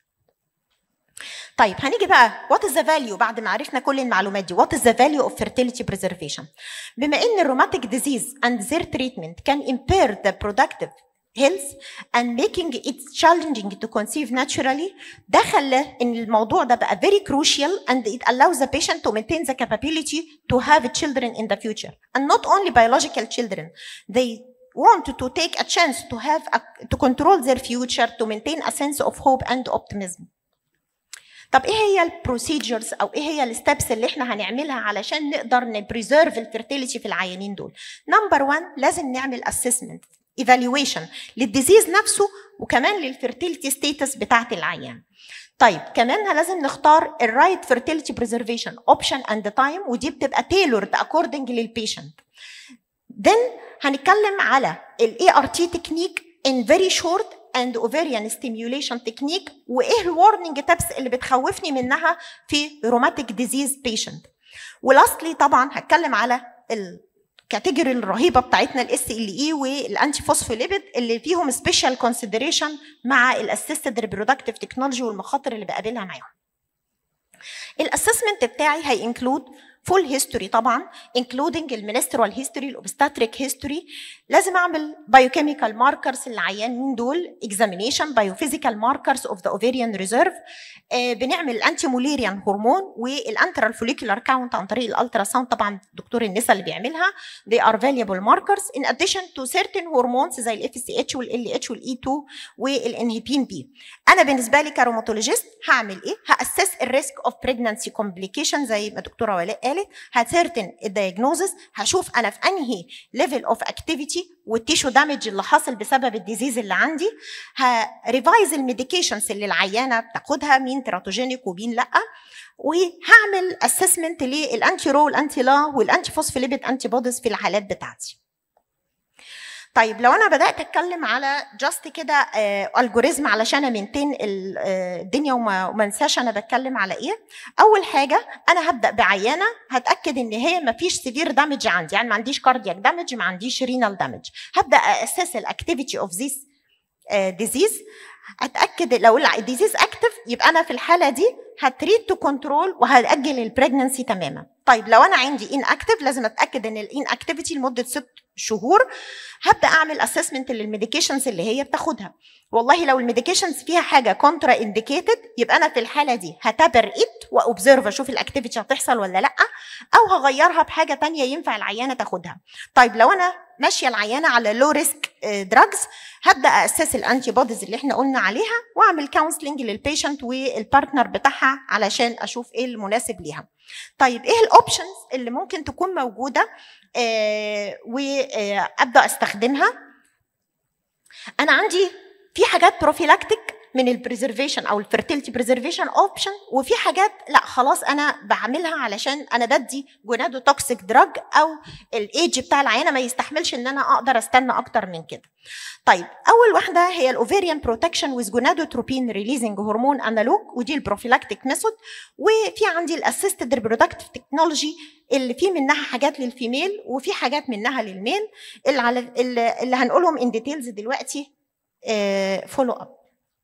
طيب هنيجي بقى what is the value بعد ما عرفنا كل المعلومات دي what is the value of fertility preservation بما ان الروماتيك disease and their treatment can impair the productive health and making it challenging to conceive naturally ده خلى ان الموضوع ده بقى very crucial and it allows the patient to maintain the capability to have children in the future and not only biological children they want to take a chance to have a, to control their future to maintain a sense of hope and optimism طب ايه هي البروسيجرز او ايه هي الستبس اللي احنا هنعملها علشان نقدر نبريزيرف الفيرتيليتي في العيانين دول نمبر 1 لازم نعمل اسسمنت ايفالويشن للديزيز نفسه وكمان للفيرتيليتي ستيتس بتاعت العيان طيب كمان لازم نختار الرايت فيرتيليتي بريزرفيشن اوبشن اند تايم ودي بتبقى تailored according للبيشنت then هنتكلم على الاي ار تي تكنيك in very short and ovarian stimulation technique وايه الورنينج تابس اللي بتخوفني منها في روماتيك ديزيز بيشنت ولاستلي طبعا هتكلم على الكاتيجوري الرهيبه بتاعتنا الاس ال اي والانتي فوسفوليبيد اللي فيهم سبيشال كونسيدريشن مع الاسيستد ريبرودكتيف تكنولوجي والمخاطر اللي بقابلها معاهم الاسسمنت بتاعي هي انكلود فول هيستوري طبعا including المنسترال هيستوري الاوبستاتريك هيستوري لازم اعمل بايوكيميكال ماركرز للعيانين دول اكزامينيشن بايوفيزيكال ماركرز اوف ذا اوفيريان ريزيرف بنعمل الانتي موليريان هرمون والانترال فوليكولار كاونت عن طريق الالترا ساوند طبعا دكتور النساء اللي بيعملها they are valuable markers in addition to certain hormones زي الاف سي اتش والال اتش والاي 2 والانهبين بي انا بالنسبه لي كروماتولوجيست هعمل ايه هاسس الريسك اوف بريجنانسي كومبليكيشن زي ما دكتوره ولاء قالت هسيرتن الدايجنوزس هشوف انا في انهي ليفل اوف اكتيفيتي والتيشو دامج اللي حاصل بسبب الديزيز اللي عندي هريفايز الميديكيشنز اللي العيانه بتاخدها مين تيراتوجينيك ومين لا وهعمل اسسمنت للانتي رو والانتي لا والانتي فوسفوليبيد انتي بوديز في الحالات بتاعتي طيب لو انا بدات اتكلم على جاست كده الجوريزم علشان امنتين الدنيا وما وما انساش انا بتكلم على ايه اول حاجه انا هبدا بعيانه هتاكد ان هي ما فيش سيفير دامج عندي يعني ما عنديش كاردياك دامج ما عنديش رينال دامج هبدا اسس الاكتيفيتي اوف ذيس ديزيز اتاكد لو الديزيز اكتف يبقى انا في الحاله دي هتريد تو كنترول وهاجل البريجننسي تماما طيب لو انا عندي ان اكتف لازم اتاكد ان الان اكتيفيتي لمده ست شهور هبدا اعمل اسسمنت للميديكيشنز اللي هي بتاخدها والله لو الميديكيشنز فيها حاجه كونترا انديكيتد يبقى انا في الحاله دي هتابر ات واوبزرف اشوف الاكتيفيتي هتحصل ولا لا او هغيرها بحاجه تانية ينفع العيانه تاخدها طيب لو انا ماشيه العيانه على لو ريسك دراجز هبدا اسس الانتي بوديز اللي احنا قلنا عليها واعمل كونسلنج للبيشنت والبارتنر بتاعها علشان اشوف ايه المناسب ليها طيب ايه الاوبشنز اللي ممكن تكون موجوده آه وابدا استخدمها انا عندي في حاجات بروفيلاكتيك من البريزرفيشن او الفيرتيلتي بريزرفيشن اوبشن وفي حاجات لا خلاص انا بعملها علشان انا بدي جونادو توكسيك دراج او الايدج بتاع العيانه ما يستحملش ان انا اقدر استنى اكتر من كده طيب اول واحده هي الاوفيريان بروتكشن ويز جونادوتروبين ريليزنج هرمون انالوج ودي البروفيلاكتيك ميثود وفي عندي الاسيستد ريبرودكتيف تكنولوجي اللي في منها حاجات للفيميل وفي حاجات منها للميل اللي, على اللي اللي هنقولهم ان ديتيلز دلوقتي فولو اب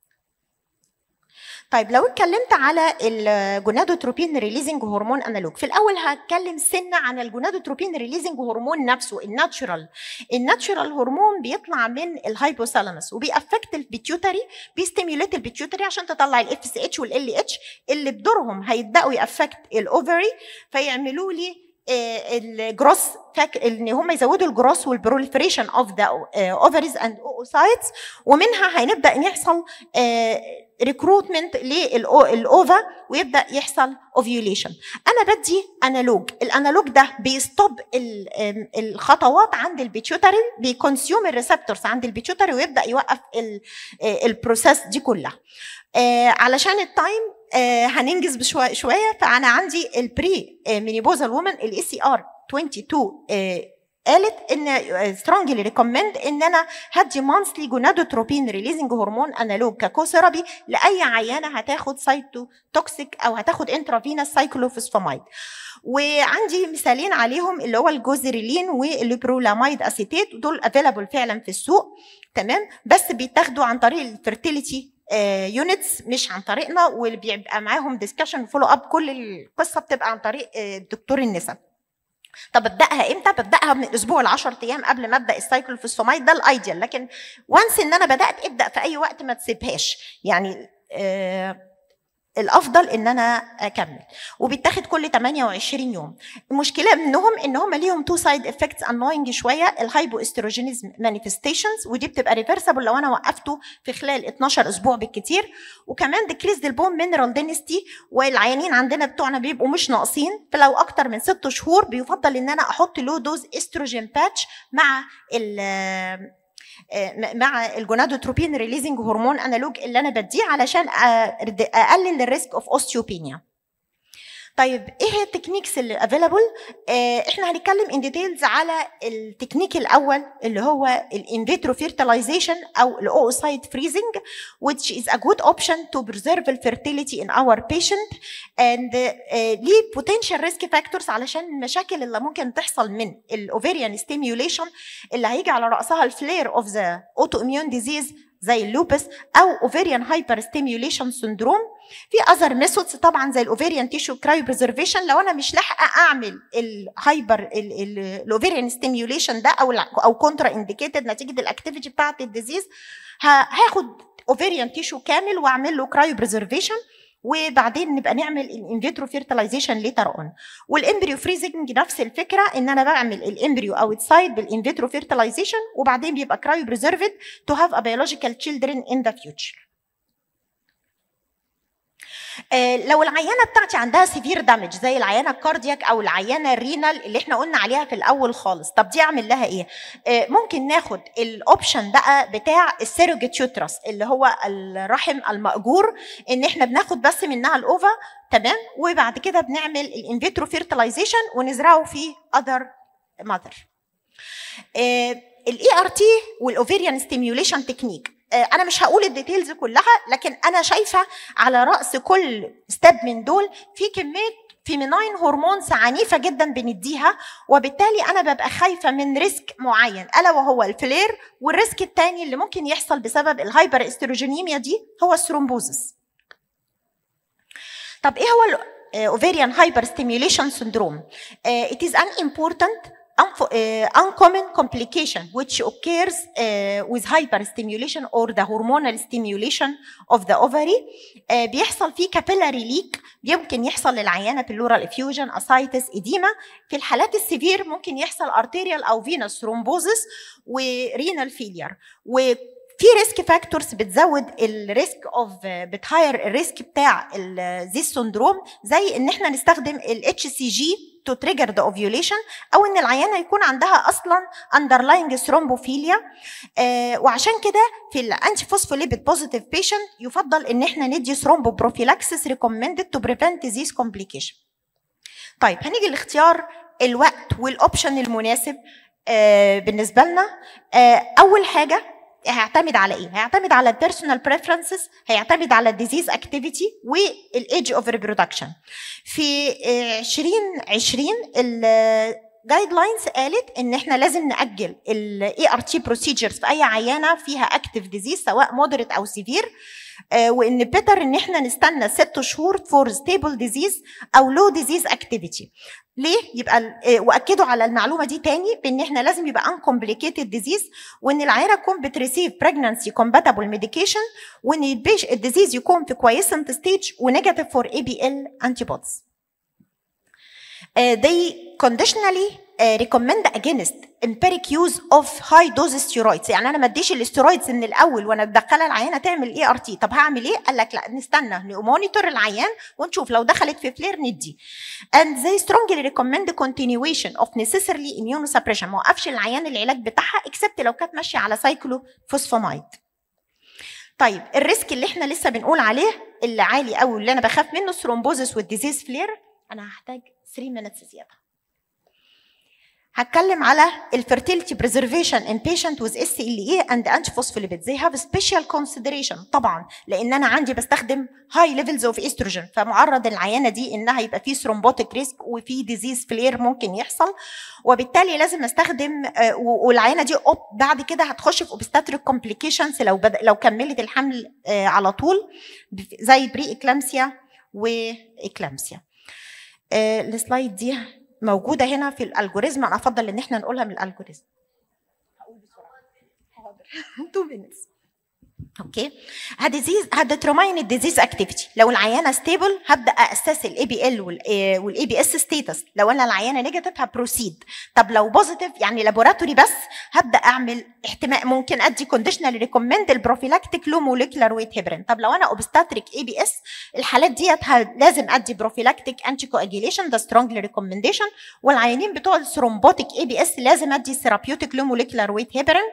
طيب لو اتكلمت على الجونادوتروبين ريليزنج هرمون انالوج في الاول هتكلم سنه عن الجونادوتروبين ريليزنج هرمون نفسه الناتشورال الناتشورال هرمون بيطلع من الهايبوثالاموس وبيأفكت البيتيوتري بيستيميوليت البيتيوتري عشان تطلع الاف اس اتش والال اتش اللي بدورهم هيبداوا يأفكت الاوفري فيعملوا لي الجروس ان هم يزودوا الجروس والبروليفريشن اوف ذا اوفريز اند اوسايتس ومنها هنبدا يحصل ريكروتمنت للاوفا ويبدا يحصل اوفيوليشن انا بدي انالوج الانالوج ده بيستوب الخطوات عند البيتيوتري بيكونسيوم الريسبتورز عند البيتيوتري ويبدا يوقف البروسيس دي كلها علشان التايم هننجز بشويه شويه فانا عندي البري مينيبوزال وومن الاي سي ار 22 قالت ان سترونجلي ريكومند ان انا هدي مانثلي جونادوتروبين ريليزنج هرمون انالوج ككوثيرابي لاي عيانه هتاخد سايتو توكسيك او هتاخد انترافينوس سايكلوفوسفامايد وعندي مثالين عليهم اللي هو الجوزريلين والبرولاميد اسيتيت دول افيلابل فعلا في السوق تمام بس بيتاخدوا عن طريق الفيرتيليتي يونتس مش عن طريقنا واللي بيبقى معاهم ديسكشن فولو اب كل القصه بتبقى عن طريق دكتور النساء طب ابداها امتى ببداها من اسبوع ل 10 ايام قبل ما ابدا السايكلوفوسفامايد ده الايديال لكن وانس ان انا بدات ابدا في اي وقت ما تسيبهاش يعني آه الافضل ان انا اكمل وبيتاخد كل 28 يوم المشكله منهم ان هم ليهم تو سايد افكتس انوينج شويه الهايبو استروجينيزم مانيفستيشنز ودي بتبقى ريفرسبل لو انا وقفته في خلال 12 اسبوع بالكتير وكمان ديكريز البون مينرال دينستي والعيانين عندنا بتوعنا بيبقوا مش ناقصين فلو اكتر من 6 شهور بيفضل ان انا احط له دوز استروجين باتش مع مع الجونادوتروبين ريليزنج هرمون انالوج اللي انا بديه علشان اقلل الريسك اوف اوستيوبينيا طيب ايه هي التكنيكس اللي افيلابل احنا هنتكلم ان ديتيلز على التكنيك الاول اللي هو الان فيترو فيرتلايزيشن او الاوسايد فريزنج which is a good option to preserve the fertility in our patient and uh, ليه potential risk factors علشان المشاكل اللي ممكن تحصل من الاوفيريان ستيميوليشن اللي هيجي على راسها الفلير اوف ذا اوتو اميون ديزيز زي اللوبس او اوفيريان هايبر ستيميوليشن سندروم في اذر ميثودز طبعا زي الاوفيريان تيشو كرايو بريزرفيشن لو انا مش لاحقه اعمل الهايبر الاوفيريان ستيميوليشن ده او او كونترا انديكيتد نتيجه الاكتيفيتي بتاعه الديزيز هاخد اوفيريان تيشو كامل واعمل له كرايو بريزرفيشن وبعدين نبقى نعمل الانفيترو فيرتلايزيشن ليتر اون والامبريو فريزنج نفس الفكره ان انا بعمل الامبريو اوتسايد بالانفيترو فيرتلايزيشن وبعدين بيبقى كرايو بريزرفد تو هاف ا بيولوجيكال تشيلدرن ان ذا فيوتشر لو العيانه بتاعتي عندها سيفير دامج زي العيانه الكاردياك او العيانه الرينال اللي احنا قلنا عليها في الاول خالص طب دي اعمل لها ايه آه ممكن ناخد الاوبشن بقى بتاع السيروجيت يوترس اللي هو الرحم المأجور ان احنا بناخد بس منها الاوفا تمام وبعد كده بنعمل الانفيترو فيرتلايزيشن ونزرعه في اذر ماذر الاي ار تي والاوفيريان ستيميوليشن تكنيك انا مش هقول الديتيلز كلها لكن انا شايفه على راس كل ستيب من دول في كميه فيميناين هرمونز عنيفه جدا بنديها وبالتالي انا ببقى خايفه من ريسك معين الا وهو الفلير والريسك الثاني اللي ممكن يحصل بسبب الهايبر استروجينيميا دي هو الثرومبوزس طب ايه هو الاوفيريان هايبر ستيميوليشن سندروم it is an important uncommon complication which occurs uh, with hyperstimulation or the hormonal stimulation of the ovary uh, بيحصل فيه capillary leak يمكن يحصل للعيانه pleural effusion ascites edema في الحالات السيفير ممكن يحصل arterial او venous thrombosis ورينال failure و في ريسك فاكتورز بتزود الريسك اوف بتهاير الريسك بتاع ذي سندروم زي ان احنا نستخدم الاتش سي جي to trigger the ovulation او ان العيانه يكون عندها اصلا underlying thrombophilia آه وعشان كده في الانتي فوسفوليبيد بوزيتيف بيشنت يفضل ان احنا ندي ثرومبوبروفيلاكسيس recommended to prevent disease complication طيب هنيجي لاختيار الوقت والاوبشن المناسب آه بالنسبه لنا آه اول حاجه هيعتمد على ايه؟ هيعتمد على البيرسونال بريفرنسز هيعتمد على الديزيز اكتيفيتي والايدج اوف ريبرودكشن في آه، 2020 الجايد لاينز قالت ان احنا لازم ناجل الاي ار تي بروسيجرز في اي عيانه فيها اكتيف ديزيز سواء مودريت او سيفير وان بيتر ان احنا نستنى ست شهور فور ستيبل ديزيز او لو ديزيز اكتيفيتي ليه يبقى ال- آه، واكدوا على المعلومه دي تاني بان احنا لازم يبقى uncomplicated ديزيز وان العيانه تكون بتريسيف pregnancy compatible medication وان البيش الديزيز يكون في كويسنت ستيج ونيجاتيف فور اي بي ال antibodies Uh, they conditionally uh, recommend against empiric use of high dose steroids يعني انا ما اديش الاسترويدز من الاول وانا بدخلها العيانه تعمل اي ار تي طب هعمل ايه قال لك لا نستنى نمونيتور العيان ونشوف لو دخلت في فلير ندي and they strongly recommend continuation of necessarily immunosuppression ما وقفش العيان العلاج بتاعها except لو كانت ماشيه على سايكلوفوسفامايد طيب الريسك اللي احنا لسه بنقول عليه اللي عالي قوي اللي انا بخاف منه الثرومبوزس والديزيز فلير انا هحتاج 3 minutes زياده هتكلم على الفيرتيليتي بريزرفيشن ان بيشنت وذ اس ال اي اند انتي فوسفوليبيد زي هاف سبيشال كونسيدريشن طبعا لان انا عندي بستخدم هاي ليفلز اوف استروجين فمعرض العيانه دي انها يبقى في ثرومبوتيك ريسك وفي ديزيز فلير ممكن يحصل وبالتالي لازم استخدم آه، و- والعيانه دي أوب بعد كده هتخش في اوبستاتريك كومبليكيشنز لو بد... لو كملت الحمل آه، على طول بف- زي بري اكلامسيا واكلامسيا آه، السلايد دي موجوده هنا في الالجوريزم انا افضل ان احنا نقولها من الالجوريزم هقول بسرعه حاضر 2 minutes اوكي هديزيز هديترماين الديزيز اكتيفيتي لو العيانه ستيبل هبدا اسس الاي بي ال والاي بي اس ستيتس لو انا العيانه نيجاتيف هبروسيد طب لو بوزيتيف يعني لابوراتوري بس هبدا اعمل احتمال ممكن ادي كونديشنال ريكومند البروفيلاكتيك لو موليكولار ويت هيبرين طب لو انا اوبستاتريك اي بي اس الحالات ديت ه- لازم ادي بروفيلاكتيك انتي كواجيليشن ده سترونجلي ريكومنديشن والعيانين بتوع الثرومبوتيك اي بي اس لازم ادي ثيرابيوتيك لو موليكولار ويت هيبرين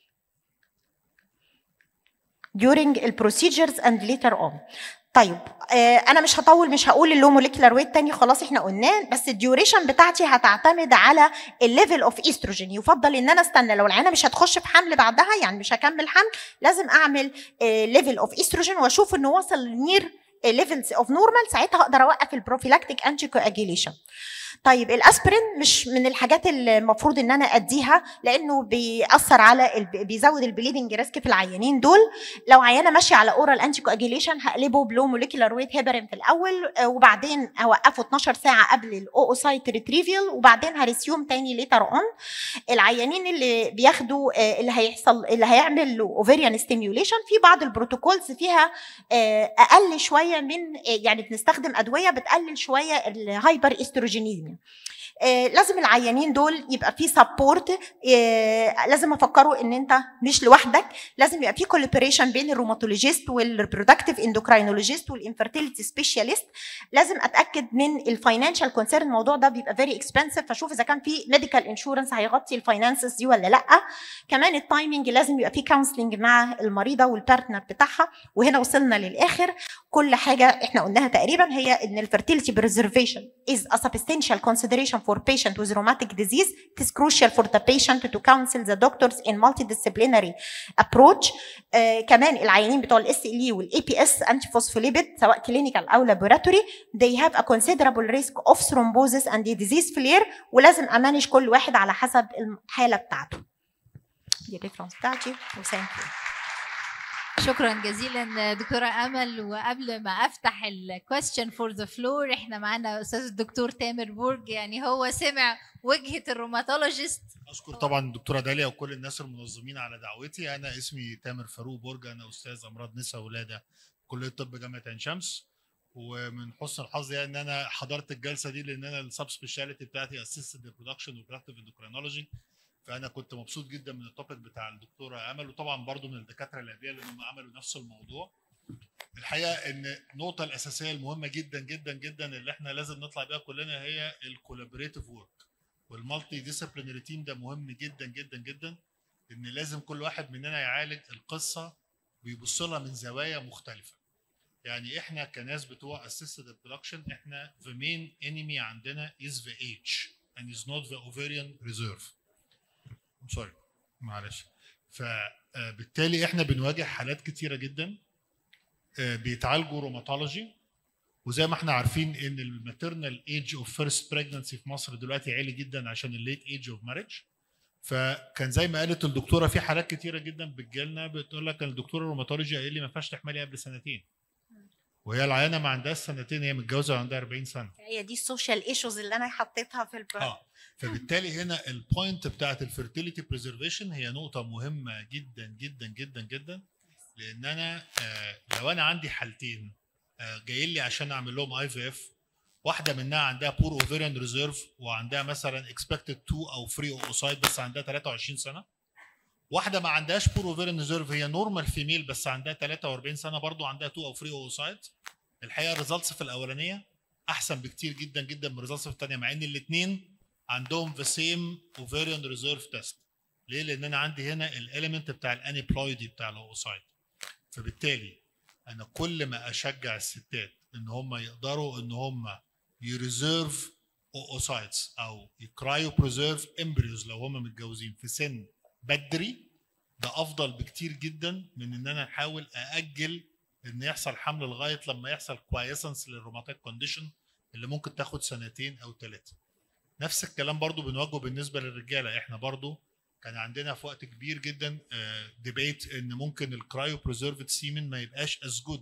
during البروسيجرز اند later on طيب آه انا مش هطول مش هقول اللو موليكولار ويت تاني خلاص احنا قلناه بس الديوريشن بتاعتي هتعتمد على الليفل اوف ايستروجين يفضل ان انا استنى لو العينه مش هتخش في حمل بعدها يعني مش هكمل حمل لازم اعمل ليفل اوف ايستروجين واشوف انه وصل نير ليفلز اوف نورمال ساعتها اقدر اوقف البروفيلاكتيك انتي كواجيليشن طيب الاسبرين مش من الحاجات اللي المفروض ان انا اديها لانه بيأثر على الب... بيزود البليدنج ريسك في العيانين دول لو عيانه ماشيه على اورال انتي كواجيليشن هقلبه بلو موليكولار ويت هيبرين في الاول آه، وبعدين اوقفه 12 ساعه قبل الاوسايت ريتريفيال وبعدين هريسيوم تاني ليتر اون العيانين اللي بياخدوا آه، اللي هيحصل اللي هيعمل اوفيريان ستيميوليشن في بعض البروتوكولز فيها آه، اقل شويه من آه، يعني بنستخدم ادويه بتقلل شويه الهايبر استروجينيزم آه، لازم العيانين دول يبقى في سبورت لازم افكروا ان انت مش لوحدك لازم يبقى في كولابوريشن بين الروماتولوجيست والريبرودكتيف اندوكراينولوجيست والانفرتيليتي سبيشاليست لازم اتاكد من الفاينانشال كونسيرن الموضوع ده بيبقى فيري اكسبنسيف فاشوف اذا كان في ميديكال انشورنس هيغطي الفاينانسز دي ولا لا كمان التايمنج لازم يبقى في كونسلنج مع المريضه والبارتنر بتاعها وهنا وصلنا للاخر كل حاجه احنا قلناها تقريبا هي ان الفيرتيليتي preservation is a substantial consideration for patient with rheumatic disease it is crucial for the patient to counsel the doctors in multidisciplinary approach آه كمان العيانين بتوع الاس ال اي والاي بي اس انتي فوسفوليبيد سواء كلينيكال او لابوراتوري they have a considerable risk of thrombosis and disease flare ولازم امانج كل واحد على حسب الحاله بتاعته دي الريفرنس بتاعتي وثانك يو شكرا جزيلا دكتورة أمل وقبل ما أفتح الكويستشن فور ذا فلور احنا معانا أستاذ الدكتور تامر برج يعني هو سمع وجهة الروماتولوجيست اشكر طبعا الدكتوره داليا وكل الناس المنظمين على دعوتي انا اسمي تامر فاروق برج انا استاذ امراض نساء ولاده كليه طب جامعه عين شمس ومن حسن الحظ يعني ان انا حضرت الجلسه دي لان انا السب سبيشاليتي بتاعتي اسيستد ريبرودكشن وبراكتيف اندوكرينولوجي فانا كنت مبسوط جدا من التوبيك بتاع الدكتوره امل وطبعا برضو من الدكاتره اللي قبلها لانهم عملوا نفس الموضوع الحقيقه ان النقطه الاساسيه المهمه جدا جدا جدا اللي احنا لازم نطلع بيها كلنا هي الكولابوريتيف ورك والمالتي ديسيبلينري تيم ده مهم جدا جدا جدا ان لازم كل واحد مننا يعالج القصه ويبص لها من زوايا مختلفه يعني احنا كناس بتوع assisted reproduction احنا the main enemy عندنا is the age and is not the ovarian reserve I'm sorry معلش فبالتالي احنا بنواجه حالات كتيره جدا آه، بيتعالجوا روماتولوجي وزي ما احنا عارفين ان الماتيرنال ايج اوف فيرست بريجنسي في مصر دلوقتي عالي جدا عشان الليت ايج اوف ماريج فكان زي ما قالت الدكتوره في حالات كتيره جدا بتجيلنا بتقول لك الدكتور الروماتولوجي قال لي ما ينفعش تحملي قبل سنتين وهي العيانه ما عندهاش سنتين هي متجوزه وعندها 40 سنه هي دي السوشيال ايشوز اللي انا حطيتها في البر... اه فبالتالي هنا البوينت بتاعت الفيرتيليتي بريزرفيشن هي نقطه مهمه جدا جدا جدا جدا لان انا آه لو انا عندي حالتين آه جايين لي عشان اعمل لهم اي في اف واحده منها عندها بور اوفيريان ريزيرف وعندها مثلا اكسبكتد 2 او 3 اوسايد بس عندها 23 سنه واحده ما عندهاش بور اوفيريان ريزيرف هي نورمال فيميل بس عندها 43 سنه برضو عندها 2 او 3 اوسايد الحقيقه الريزلتس في الاولانيه احسن بكتير جدا جدا من الريزلتس في الثانيه مع ان الاثنين عندهم ذا سيم اوفيريان ريزيرف تيست ليه؟ لان انا عندي هنا الاليمنت بتاع الانيبلويدي بتاع الاوسايد فبالتالي انا كل ما اشجع الستات ان هم يقدروا ان هم يريزيرف اوسايتس او يكرايو بريزيرف امبريوز لو هم متجوزين في سن بدري ده افضل بكتير جدا من ان انا احاول ااجل ان يحصل حمل لغايه لما يحصل كوايسنس للروماتيك كونديشن اللي ممكن تاخد سنتين او ثلاثه نفس الكلام برضو بنواجهه بالنسبه للرجاله احنا برضو كان عندنا في وقت كبير جدا ديبيت ان ممكن الكرايو بريزرفد سيمن ما يبقاش از جود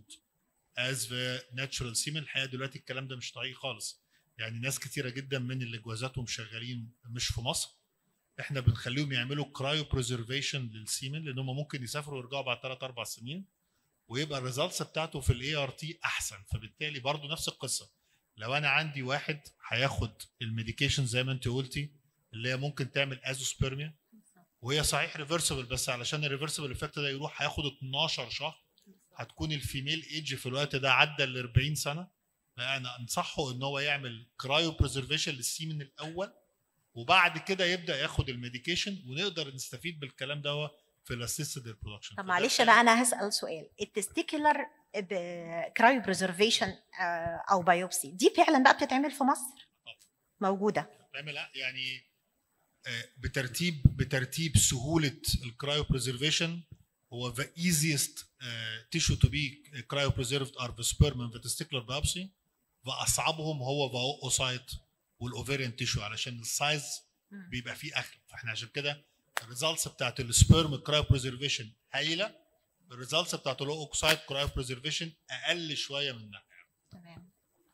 از ذا ناتشورال سيمن الحقيقه دلوقتي الكلام ده مش طبيعي خالص يعني ناس كتيره جدا من اللي جوازاتهم شغالين مش في مصر احنا بنخليهم يعملوا كرايو بريزرفيشن للسيمن لان هم ممكن يسافروا ويرجعوا بعد 3 4 سنين ويبقى الريزلتس بتاعته في الاي ار تي احسن فبالتالي برضو نفس القصه لو انا عندي واحد هياخد الميديكيشن زي ما انت قلتي اللي هي ممكن تعمل ازوسبيرميا وهي صحيح ريفرسبل بس علشان الريفرسبل افكت ده يروح هياخد 12 شهر هتكون الفيميل ايج في الوقت ده عدى ال 40 سنه انا انصحه ان هو يعمل كرايو بريزرفيشن للسيمن الاول وبعد كده يبدا ياخد الميديكيشن ونقدر نستفيد بالكلام ده في الاسيستد ريبرودكشن طب معلش بقى انا هسال سؤال التستيكولار كرايو بريزرفيشن او بايوبسي دي فعلا بقى بتتعمل في مصر موجوده تعمل يعني آه، بترتيب بترتيب سهوله الكرايو بريزرفيشن هو the easiest uh, tissue to be cryopreserved are the sperm and the testicular biopsy واصعبهم هو the oocyte والاوفيريان تيشو علشان السايز بيبقى فيه اغلى فاحنا عشان كده الريزلتس بتاعت السبيرم كرايو بريزرفيشن هايله الريزلتس بتاعت الاوكسايد كرايو بريزرفيشن اقل شويه منها تمام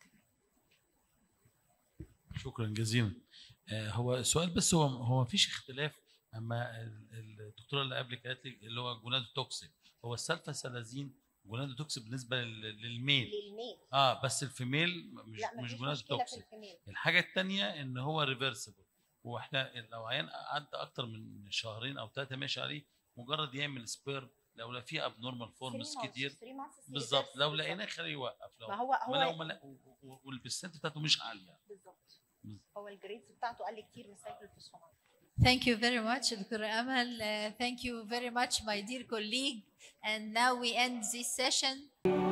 شكرا جزيلا آه، هو السؤال بس هو هو ما فيش اختلاف اما ال- الدكتوره اللي قبلك قالت لي اللي هو جونادوتوكسين هو السلفاسلازين جونادوتوكسين بالنسبه لل- للميل للميل اه بس الفيميل مش لا مش مفيش مشكله في جونادوتوكسين الفيميل الحاجه الثانيه ان هو ريفرسبل واحنا لو عيان عدى اكتر من شهرين او ثلاثه ماشي عليه مجرد يعمل سبير لو لا في ابنورمال فورمز كتير بالظبط لو لقيناه خليه يوقف لو ما هو ما لو هو ما لا- و- و- والبرسنت بتاعته مش عاليه بالظبط هو الجريدز بتاعته قل كتير من سايكل الفوسفونات Thank you very much, Dr. Amal. Uh, thank you very much, my dear colleague. And now we end this session.